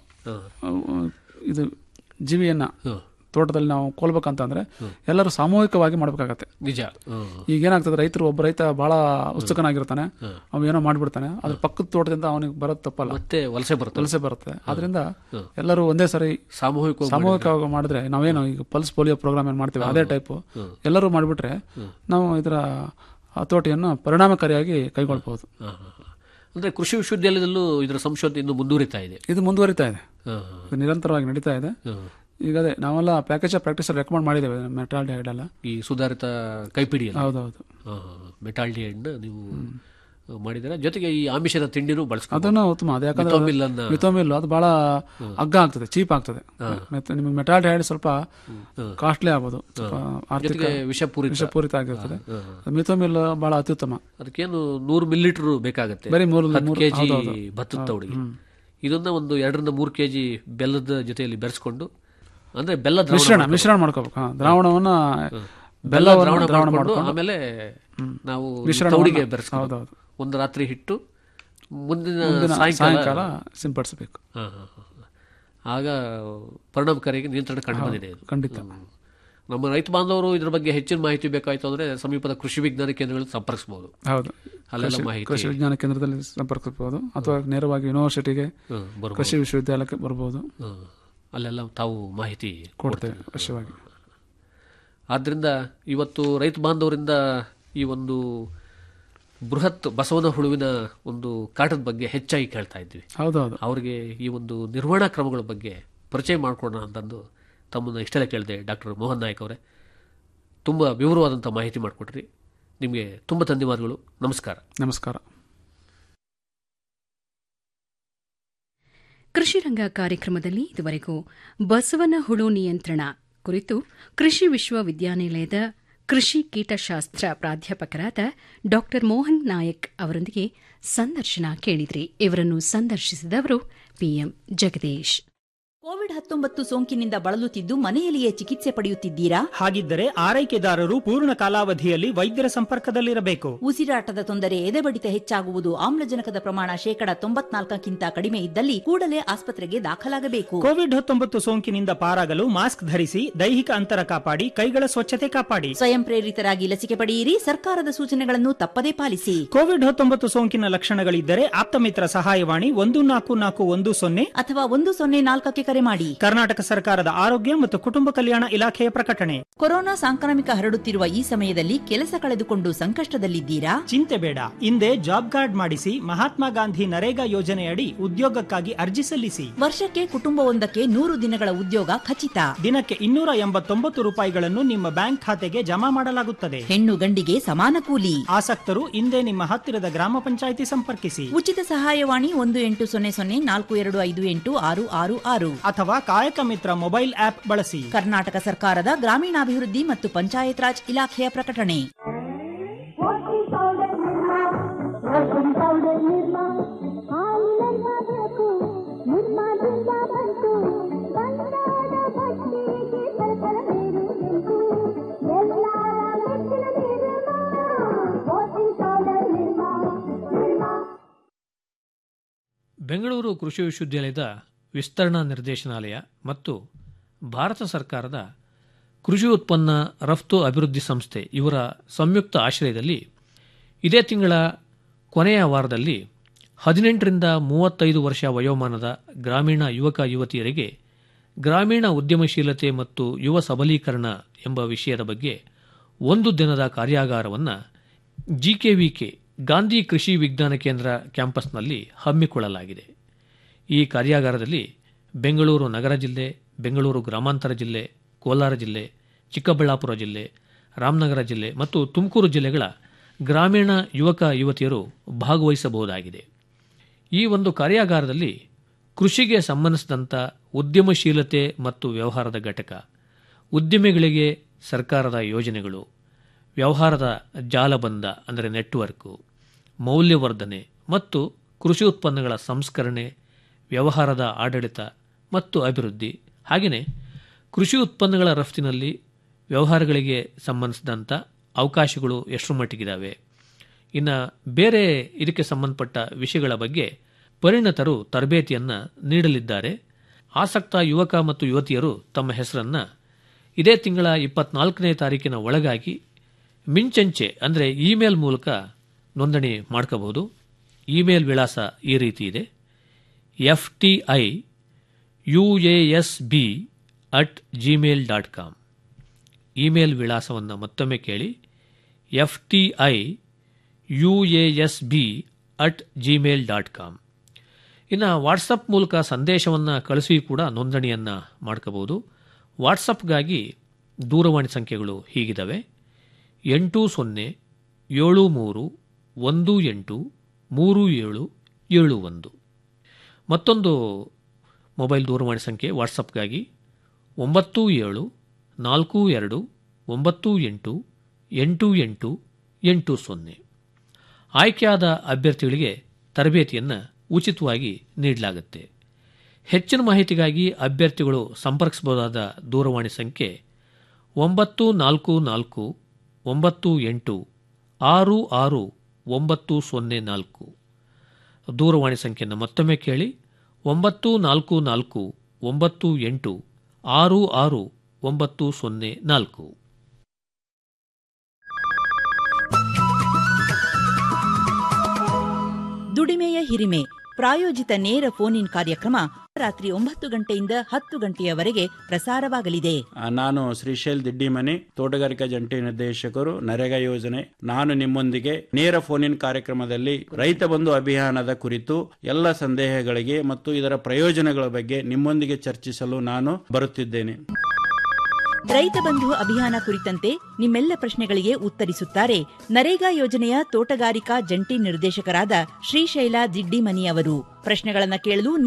ಅಹ್, ಇದು ಜೀವಿಯನ್ನ ತೋಟದಲ್ಲಿ ನಾವು ಕೊಲ್ಬೇಕಂತಂದ್ರೆ ಎಲ್ಲರೂ ಸಾಮೂಹಿಕವಾಗಿ ಮಾಡ್ಬೇಕಾಗತ್ತೆ ನಿಜ ಹ್ಮ್. ಈಗ ಏನಾಗ್ತದೆ ರೈತರು ಒಬ್ಬ ರೈತ ಬಹಳ ಉತ್ಸುಕನಾಗಿರ್ತಾನೆ ಅವ ಏನೋ ಮಾಡ್ಬಿಡ್ತಾನೆ ಅದ್ರ ಪಕ್ಕದ ತೋಟದಿಂದ ಅವನಿಗೆ ಬರೋದು ತಪ್ಪಲ್ಲ ಮತ್ತೆ ವಲಸೆ ಬರುತ್ತೆ ವಲಸೆ ಬರುತ್ತೆ ಅದರಿಂದ ಎಲ್ಲರೂ ಒಂದೇ ಸರಿ ಸಾಮೂಹಿಕ ಸಾಮೂಹಿಕವಾಗಿ ಮಾಡಿದ್ರೆ ನಾವೇನು ಈಗ ಪಲ್ಸ್ ಪೋಲಿಯೋ ಪ್ರೋಗ್ರಾಮ್ ಏನ್ ಮಾಡ್ತೀವಿ ಅದೇ ಟೈಪ್ ಎಲ್ಲರೂ ಮಾಡಿಬಿಟ್ರೆ ನಾವು ಇದರ ಹತೋಟಿಯನ್ನು ಪರಿಣಾಮಕಾರಿಯಾಗಿ ಕೈಗೊಳ್ಬಹುದು ಅಂದ್ರೆ ಕೃಷಿ ವಿಶ್ವವಿದ್ಯಾಲಯದಲ್ಲೂ ಇದರ ಸಂಶೋಧನೆ ಇನ್ನು ಮುಂದುವರಿತಾ ಇದೆ ಇದು ಮುಂದುವರಿತಾ ಇದೆ ಹಾ, ಇದು ನಿರಂತರವಾಗಿ ನಡೀತಾ ಇದೆ ಹಾ. ಈಗ ಅದೇ ನಾವೆಲ್ಲ ಪ್ಯಾಕೇಜ್ ಆಫ್ ಪ್ರಾಕ್ಟೀಸ್ ರೆಕಮೆಂಡ್ ಮಾಡಿದ್ದೇವೆ ಮೆಟಾಲ್ಡಿಹೈಡ್ ಎಲ್ಲ ಈ ಸುಧಾರಿತ ಕೈಪಿಡಿಯಲ್ಲಿ ಹೌದೌದು ಮೆಟಾಲ್ಡಿಹೈಡ್ ನೀವು ಮಾಡಿದರೆ ಜೊತೆಗೆ ಈ ಆಮಿಷದ ತಿಂಡಿನೂ ಬಳಸ್ಕೊಂಡು ಅದನ್ನು ಉತ್ತಮ ಅದು ಯಾಕಂದ್ರೆ ಮಿಥೋಮಿಲ್ ಅನ್ನ ಮಿಥೋಮಿಲ್ ಅದು ಬಹಳ ಅಗ್ಗ ಆಗ್ತದೆ ಚೀಪ್ ಆಗ್ತದೆ ಮತ್ತೆ ನಿಮಗೆ ಮೆಟಾಲ್ಡಿಹೈಡ್ ಸ್ವಲ್ಪ ಕಾಸ್ಟ್ಲಿ ಆಗ್ಬೋದು ಸ್ವಲ್ಪ ಆರ್ಥಿಕ ಜೊತೆಗೆ ವಿಷಪೂರಿತ ವಿಷಪೂರಿತ ಆಗಿರ್ತದೆ ಮಿಥೋಮಿಲ್ ಬಹಳ ಅತ್ಯುತ್ತಮ ಅದಕ್ಕೇನು ನೂರು ಮಿಲಿಲೀಟರ್ ಬೇಕಾಗತ್ತೆ ಬರೀ ಮೂರು ಹತ್ತು ಮೂರು- ಕೆಜಿ ಹೌದೌದು. ಭತ್ತದ ತೌಡಿಗೆ ಇದನ್ನ ಒಂದು ಎರಡರಿಂದ ಮೂರು ಕೆಜಿ ಬೆಲ್ಲದ ಜೊತೆಯಲ್ಲಿ ಬೆರೆಸ್ಕೊಂಡು ಅಂದ್ರೆ ಬೆಲ್ಲ ದ್ರಾವಣ ಮಿಶ್ರಣ ಮಾಡ್ಕೊಂಡು- ಮಿಶ್ರಣ ಮಾಡ್ಕೋಬೇಕು ಹಾ, ದ್ರಾವಣವನ್ನ ಬೆಲ್ಲ ಬೆಲ್ಲವನ್ನು ದ್ರಾವಣ ದ್ರಾವಣ ಮಾಡ್ಕೊಂಡು ಮಾಡ್ಕೊಂಡು ಆಮೇಲೆ ನಾವು ಮಿಶ್ರಣವನ್ನ- ತೌಡಿಗೆ ಬೆರೆಸ್ಕೊಂಡು ಹೌದೌದು. ಒಂದು ರಾತ್ರಿ ಹಿಟ್ಟು ಮುಂದಿನ ಮುಂದಿನ ಸಾಯಂಕಾಲ ಸಾಯಂಕಾಲ ಸಿಂಪಡಿಸಬೇಕು ಹಾ, ಹಾ, ಹಾ, ಹಾ. ಆಗ ಪರಿಣಾಮಕಾರಿಯಾಗಿ ನಿಯಂತ್ರಣ ಕಂಡು ಬಂದಿದೆ ಇದು. ಖಂಡಿತ ಹ್ಮ್. ನಮ್ಮ ರೈತ ಬಾಂಧವರು ಇದ್ರ ಬಗ್ಗೆ ಹೆಚ್ಚಿನ ಮಾಹಿತಿ ಬೇಕಾಯ್ತು ಅಂದ್ರೆ ಸಮೀಪದ ಕೃಷಿ ವಿಜ್ಞಾನ ಕೇಂದ್ರಗಳಲ್ಲಿ ಸಂಪರ್ಕಿಸಬಹುದು ಹೌದು ಅಲ್ಲೆಲ್ಲ ಕೃಷಿ- ಮಾಹಿತಿ ಕೃಷಿ ವಿಜ್ಞಾನ ಕೇಂದ್ರದಲ್ಲಿ ಸಂಪರ್ಕಿಸಬಹುದು ಅಥವಾ ನೇರವಾಗಿ ಯೂನಿವರ್ಸಿಟಿಗೆ ಹ್ಮ್, ಬರ್ಬೋದು. ಕೃಷಿ ವಿಶ್ವವಿದ್ಯಾಲಯಕ್ಕೆ ಬರ್ಬೋದು ಹ್ಮ್. ಅಲ್ಲೆಲ್ಲ ತಾವು ಮಾಹಿತಿ ಕೊಡ್ತೇವೆ ಅವಶ್ಯವಾಗಿ ಆದ್ದರಿಂದ ಇವತ್ತು ರೈತ ಬಾಂಧವರಿಂದ ಈ ಒಂದು ಬೃಹತ್ ಬಸವನ ಹುಳುವಿನ ಒಂದು ಕಾಟದ ಬಗ್ಗೆ ಹೆಚ್ಚಾಗಿ ಕೇಳ್ತಾ ಇದ್ವಿ ಹೌದೌದು ಅವರಿಗೆ ಈ ಒಂದು ನಿರ್ವಹಣಾ ಕ್ರಮಗಳ ಬಗ್ಗೆ ಪರಿಚಯ ಮಾಡಿಕೊಡೋಣ ಅಂತಂದು ತಮ್ಮನ್ನು ಇಷ್ಟೆಲ್ಲ ಕೇಳಿದೆ ಡಾಕ್ಟರ್ ಮೋಹನ್ ನಾಯಕ್ ಅವರೇ ತುಂಬ ವಿವರವಾದಂಥ ಮಾಹಿತಿ ಮಾಡಿಕೊಟ್ರಿ ನಿಮಗೆ ತುಂಬ ಧನ್ಯವಾದಗಳು ನಮಸ್ಕಾರ ನಮಸ್ಕಾರ ಕೃಷಿ ರಂಗ ಕಾರ್ಯಕ್ರಮದಲ್ಲಿ ಇದುವರೆಗೂ ಬಸವನ ಹುಳು ನಿಯಂತ್ರಣ ಕುರಿತು ಕೃಷಿ ವಿಶ್ವವಿದ್ಯಾನಿಲಯದ ಕೃಷಿ ಕೀಟಶಾಸ್ತ್ರ ಪ್ರಾಧ್ಯಾಪಕರಾದ ಡಾ ಮೋಹನ್ ನಾಯಕ್ ಅವರೊಂದಿಗೆ ಸಂದರ್ಶನ ಕೇಳಿದ್ರಿ ಇವರನ್ನು ಸಂದರ್ಶಿಸಿದವರು ಪಿಎಂ ಜಗದೀಶ್ ಕೋವಿಡ್ ಹತ್ತೊಂಬತ್ತು ಸೋಂಕಿನಿಂದ ಬಳಲುತ್ತಿದ್ದು ಮನೆಯಲ್ಲಿಯೇ ಚಿಕಿತ್ಸೆ ಪಡೆಯುತ್ತಿದ್ದೀರಾ ಹಾಗಿದ್ದರೆ ಆರೈಕೆದಾರರು ಪೂರ್ಣ ಕಾಲಾವಧಿಯಲ್ಲಿ ವೈದ್ಯರ ಸಂಪರ್ಕದಲ್ಲಿರಬೇಕು ಉಸಿರಾಟದ ತೊಂದರೆ ಎದೆಬಡಿತ ಹೆಚ್ಚಾಗುವುದು ಆಮ್ಲಜನಕದ ಪ್ರಮಾಣ ಶೇಕಡ ತೊಂಬತ್ನಾಲ್ಕಕ್ಕಿಂತ ಕಡಿಮೆ ಇದ್ದಲ್ಲಿ ಕೂಡಲೇ ಆಸ್ಪತ್ರೆಗೆ ದಾಖಲಾಗಬೇಕು ಕೋವಿಡ್ ಹತ್ತೊಂಬತ್ತು ಸೋಂಕಿನಿಂದ ಪಾರಾಗಲು ಮಾಸ್ಕ್ ಧರಿಸಿ ದೈಹಿಕ ಅಂತರ ಕಾಪಾಡಿ ಕೈಗಳ ಸ್ವಚ್ಛತೆ ಕಾಪಾಡಿ ಸ್ವಯಂ ಪ್ರೇರಿತರಾಗಿ ಲಸಿಕೆ ಪಡೆಯಿರಿ ಸರ್ಕಾರದ ಸೂಚನೆಗಳನ್ನು ತಪ್ಪದೇ ಪಾಲಿಸಿ ಕೋವಿಡ್ ಹತ್ತೊಂಬತ್ತು ಸೋಂಕಿನ ಲಕ್ಷಣಗಳಿದ್ದರೆ ಆಪ್ತಮಿತ್ರ ಸಹಾಯವಾಣಿ ಒಂದು ನಾಲ್ಕು ನಾಲ್ಕು ಒಂದು ಸೊನ್ನೆ ಅಥವಾ ಒಂದು ಸೊನ್ನೆ ನಾಲ್ಕಕ್ಕೆ ಕರೆ ಮಾಡಿ ಕರ್ನಾಟಕ ಸರ್ಕಾರದ ಆರೋಗ್ಯ ಮತ್ತು ಕುಟುಂಬ ಕಲ್ಯಾಣ ಇಲಾಖೆಯ ಪ್ರಕಟಣೆ ಕೊರೋನಾ ಸಾಂಕ್ರಾಮಿಕ ಹರಡುತ್ತಿರುವ ಈ ಸಮಯದಲ್ಲಿ ಕೆಲಸ ಕಳೆದುಕೊಂಡು ಸಂಕಷ್ಟದಲ್ಲಿದ್ದೀರಾ ಚಿಂತೆ ಬೇಡ ಹಿಂದೆ ಜಾಬ್ ಕಾರ್ಡ್ ಮಾಡಿಸಿ ಮಹಾತ್ಮ ಗಾಂಧಿ ನರೇಗಾ ಯೋಜನೆಯಡಿ ಉದ್ಯೋಗಕ್ಕಾಗಿ ಅರ್ಜಿ ಸಲ್ಲಿಸಿ ವರ್ಷಕ್ಕೆ ಕುಟುಂಬವೊಂದಕ್ಕೆ ನೂರು ದಿನಗಳ ಉದ್ಯೋಗ ಖಚಿತ ದಿನಕ್ಕೆ ಇನ್ನೂರ ಎಂಬತ್ತೊಂಬತ್ತು ರೂಪಾಯಿಗಳನ್ನು ನಿಮ್ಮ ಬ್ಯಾಂಕ್ ಖಾತೆಗೆ ಜಮಾ ಮಾಡಲಾಗುತ್ತದೆ ಹೆಣ್ಣು ಗಂಡಿಗೆ ಸಮಾನ ಕೂಲಿ ಆಸಕ್ತರು ಹಿಂದೆ ನಿಮ್ಮ ಹತ್ತಿರದ ಗ್ರಾಮ ಪಂಚಾಯಿತಿ ಸಂಪರ್ಕಿಸಿ ಉಚಿತ ಸಹಾಯವಾಣಿ ಒಂದು ಎಂಟು ಸೊನ್ನೆ ಸೊನ್ನೆ ನಾಲ್ಕು ಎರಡು ಐದು ಎಂಟು ಆರು ಆರು ಆರು ಅಥವಾ ಕಾಯಕ ಮಿತ್ರ ಮೊಬೈಲ್ ಆಪ್ ಬಳಸಿ ಕರ್ನಾಟಕ ಸರ್ಕಾರದ ಗ್ರಾಮೀಣಾಭಿವೃದ್ಧಿ ಮತ್ತು ಪಂಚಾಯತ್ ರಾಜ್ ಇಲಾಖೆಯ ಪ್ರಕಟಣೆ washing powder Nirma washing powder Nirma ಹಾಲಿನನ್ನ ಬೇಕು ನಿರ್ಮಾದಿಂದ ಬಂತು ಬಂಗಾರ ಬಟ್ಟೆಗೆ ಸರಸರ ನೀರು ನಿಂತು ಎಲ್ಲರ ಮೆಚ್ಚಿನ ನಿರ್ಮಾ ವಾಷಿಂಗ್ ಪೌಡರ್ ನಿರ್ಮಾ ನಿರ್ಮಾ ಬೆಂಗಳೂರು ಕೃಷಿ ವಿಶ್ವವಿದ್ಯಾಲಯದ ವಿಸ್ತರಣಾ ನಿರ್ದೇಶನಾಲಯ ಮತ್ತು ಭಾರತ ಸರ್ಕಾರದ ಕೃಷಿ ಉತ್ಪನ್ನ ರಫ್ತು ಅಭಿವೃದ್ಧಿ ಸಂಸ್ಥೆ ಇವರ ಸಂಯುಕ್ತ ಆಶ್ರಯದಲ್ಲಿ ಇದೇ ತಿಂಗಳ ಕೊನೆಯ ವಾರದಲ್ಲಿ ಹದಿನೆಂಟರಿಂದ ಮೂವತ್ತೈದು ವರ್ಷ ವಯೋಮಾನದ ಗ್ರಾಮೀಣ ಯುವಕ ಯುವತಿಯರಿಗೆ ಗ್ರಾಮೀಣ ಉದ್ಯಮಶೀಲತೆ ಮತ್ತು ಯುವ ಸಬಲೀಕರಣ ಎಂಬ ವಿಷಯದ ಬಗ್ಗೆ ಒಂದು ದಿನದ ಕಾರ್ಯಾಗಾರವನ್ನು ಜಿಕೆವಿಕೆ ಗಾಂಧಿ ಕೃಷಿ ವಿಜ್ಞಾನ ಕೇಂದ್ರ ಕ್ಯಾಂಪಸ್ನಲ್ಲಿ ಹಮ್ಮಿಕೊಳ್ಳಲಾಗಿದೆ ಈ ಕಾರ್ಯಾಗಾರದಲ್ಲಿ ಬೆಂಗಳೂರು ನಗರ ಜಿಲ್ಲೆ ಬೆಂಗಳೂರು ಗ್ರಾಮಾಂತರ ಜಿಲ್ಲೆ ಕೋಲಾರ ಜಿಲ್ಲೆ ಚಿಕ್ಕಬಳ್ಳಾಪುರ ಜಿಲ್ಲೆ ರಾಮನಗರ ಜಿಲ್ಲೆ ಮತ್ತು ತುಮಕೂರು ಜಿಲ್ಲೆಗಳ ಗ್ರಾಮೀಣ ಯುವಕ ಯುವತಿಯರು ಭಾಗವಹಿಸಬಹುದಾಗಿದೆ ಈ ಒಂದು ಕಾರ್ಯಾಗಾರದಲ್ಲಿ ಕೃಷಿಗೆ ಸಂಬಂಧಿಸಿದಂಥ ಉದ್ಯಮಶೀಲತೆ ಮತ್ತು ವ್ಯವಹಾರದ ಘಟಕ ಉದ್ಯಮಿಗಳಿಗೆ ಸರ್ಕಾರದ ಯೋಜನೆಗಳು ವ್ಯವಹಾರದ ಜಾಲಬಂಧ ಅಂದರೆ ನೆಟ್ವರ್ಕು ಮೌಲ್ಯವರ್ಧನೆ ಮತ್ತು ಕೃಷಿ ಉತ್ಪನ್ನಗಳ ಸಂಸ್ಕರಣೆ ವ್ಯವಹಾರದ ಆಡಳಿತ ಮತ್ತು ಅಭಿವೃದ್ಧಿ ಹಾಗೆಯೇ ಕೃಷಿ ಉತ್ಪನ್ನಗಳ ರಫ್ತಿನಲ್ಲಿ ವ್ಯವಹಾರಗಳಿಗೆ ಸಂಬಂಧಿಸಿದಂಥ ಅವಕಾಶಗಳು ಎಷ್ಟರ ಮಟ್ಟಿಗಿದ್ದಾವೆ ಇನ್ನು ಬೇರೆ ಇದಕ್ಕೆ ಸಂಬಂಧಪಟ್ಟ ವಿಷಯಗಳ ಬಗ್ಗೆ ಪರಿಣತರು ತರಬೇತಿಯನ್ನು ನೀಡಲಿದ್ದಾರೆ ಆಸಕ್ತ ಯುವಕ ಮತ್ತು ಯುವತಿಯರು ತಮ್ಮ ಹೆಸರನ್ನು ಇದೇ ತಿಂಗಳ ಇಪ್ಪತ್ನಾಲ್ಕನೇ ತಾರೀಕಿನ ಒಳಗಾಗಿ ಮಿಂಚಂಚೆ ಅಂದರೆ ಇಮೇಲ್ ಮೂಲಕ ನೋಂದಣಿ ಮಾಡ್ಕೋಬಹುದು ಇಮೇಲ್ ವಿಳಾಸ ಈ ರೀತಿ ಇದೆ F T I U A S B at Gmail dot com email ವಿಳಾಸವನ್ನು ಮತ್ತೊಮ್ಮೆ ಕೇಳಿ F T I U A S B at Gmail dot com ಇನ್ನು ವಾಟ್ಸಪ್ ಮೂಲಕ ಸಂದೇಶವನ್ನು ಕಳಿಸಿ ಕೂಡ ನೋಂದಣಿಯನ್ನು ಮಾಡ್ಕೋಬಹುದು ವಾಟ್ಸಪ್ಗಾಗಿ ದೂರವಾಣಿ ಸಂಖ್ಯೆಗಳು ಹೀಗಿದ್ದಾವೆ ಎಂಟು ಸೊನ್ನೆ ಏಳು ಮೂರು ಒಂದು ಎಂಟು ಮೂರು ಏಳು ಏಳು ಒಂದು ಮತ್ತೊಂದು ಮೊಬೈಲ್ ದೂರವಾಣಿ ಸಂಖ್ಯೆ ವಾಟ್ಸಪ್ಗಾಗಿ ಒಂಬತ್ತು ಏಳು ನಾಲ್ಕು ಎರಡು ಒಂಬತ್ತು ಎಂಟು ಎಂಟು ಎಂಟು ಎಂಟು ಸೊನ್ನೆ ಆಯ್ಕೆಯಾದ ಅಭ್ಯರ್ಥಿಗಳಿಗೆ ತರಬೇತಿಯನ್ನು ಉಚಿತವಾಗಿ ನೀಡಲಾಗುತ್ತೆ ಹೆಚ್ಚಿನ ಮಾಹಿತಿಗಾಗಿ ಅಭ್ಯರ್ಥಿಗಳು ಸಂಪರ್ಕಿಸಬಹುದಾದ ದೂರವಾಣಿ ಸಂಖ್ಯೆ ಒಂಬತ್ತು ನಾಲ್ಕು ನಾಲ್ಕು ಒಂಬತ್ತು ಎಂಟು ಆರು ಆರು ಒಂಬತ್ತು ಸೊನ್ನೆ ನಾಲ್ಕು ದೂರವಾಣಿ ಸಂಖ್ಯೆಯನ್ನು ಮತ್ತೊಮ್ಮೆ ಕೇಳಿ ಒಂಬತ್ತು ನಾಲ್ಕು ನಾಲ್ಕು ಒಂಬತ್ತು ಎಂಟು ಆರು ಆರು ಒಂಬತ್ತು ಸೊನ್ನೆ ನಾಲ್ಕು ದುಡಿಮೆಯ ಹಿರಿಮೆ ಪ್ರಾಯೋಜಿತ ನೇರ ಫೋನ್ ಇನ್ ಕಾರ್ಯಕ್ರಮ ರಾತ್ರಿ ಒಂಬತ್ತು ಗಂಟೆಯಿಂದ ಹತ್ತು ಗಂಟೆಯವರೆಗೆ ಪ್ರಸಾರವಾಗಲಿದೆ ಆ, ನಾನು ಶ್ರೀಶೈಲ್ ದಿಡ್ಡಿಮನಿ ತೋಟಗಾರಿಕಾ ಜಂಟಿ ನಿರ್ದೇಶಕರು ನರೇಗಾ ಯೋಜನೆ ನಾನು ನಿಮ್ಮೊಂದಿಗೆ ನೇರ ಫೋನ್ ಇನ್ ಕಾರ್ಯಕ್ರಮದಲ್ಲಿ ರೈತ ಬಂಧು ಅಭಿಯಾನದ ಕುರಿತು ಎಲ್ಲ ಸಂದೇಹಗಳಿಗೆ ಮತ್ತು ಇದರ ಪ್ರಯೋಜನಗಳ ಬಗ್ಗೆ ನಿಮ್ಮೊಂದಿಗೆ ಚರ್ಚಿಸಲು ನಾನು ಬರುತ್ತಿದ್ದೇನೆ ರೈತ ಬಂಧು ಅಭಿಯಾನ ಕುರಿತಂತೆ ನಿಮ್ಮೆಲ್ಲ ಪ್ರಶ್ನೆಗಳಿಗೆ ಉತ್ತರಿಸುತ್ತಾರೆ ನರೇಗಾ ಯೋಜನೆಯ ತೋಟಗಾರಿಕಾ ಜಂಟಿ ನಿರ್ದೇಶಕರಾದ ಶ್ರೀಶೈಲ ದಿಡ್ಡಿಮನಿ ಅವರು ಪ್ರಶ್ನೆಗಳನ್ನ ಕೇಳಲು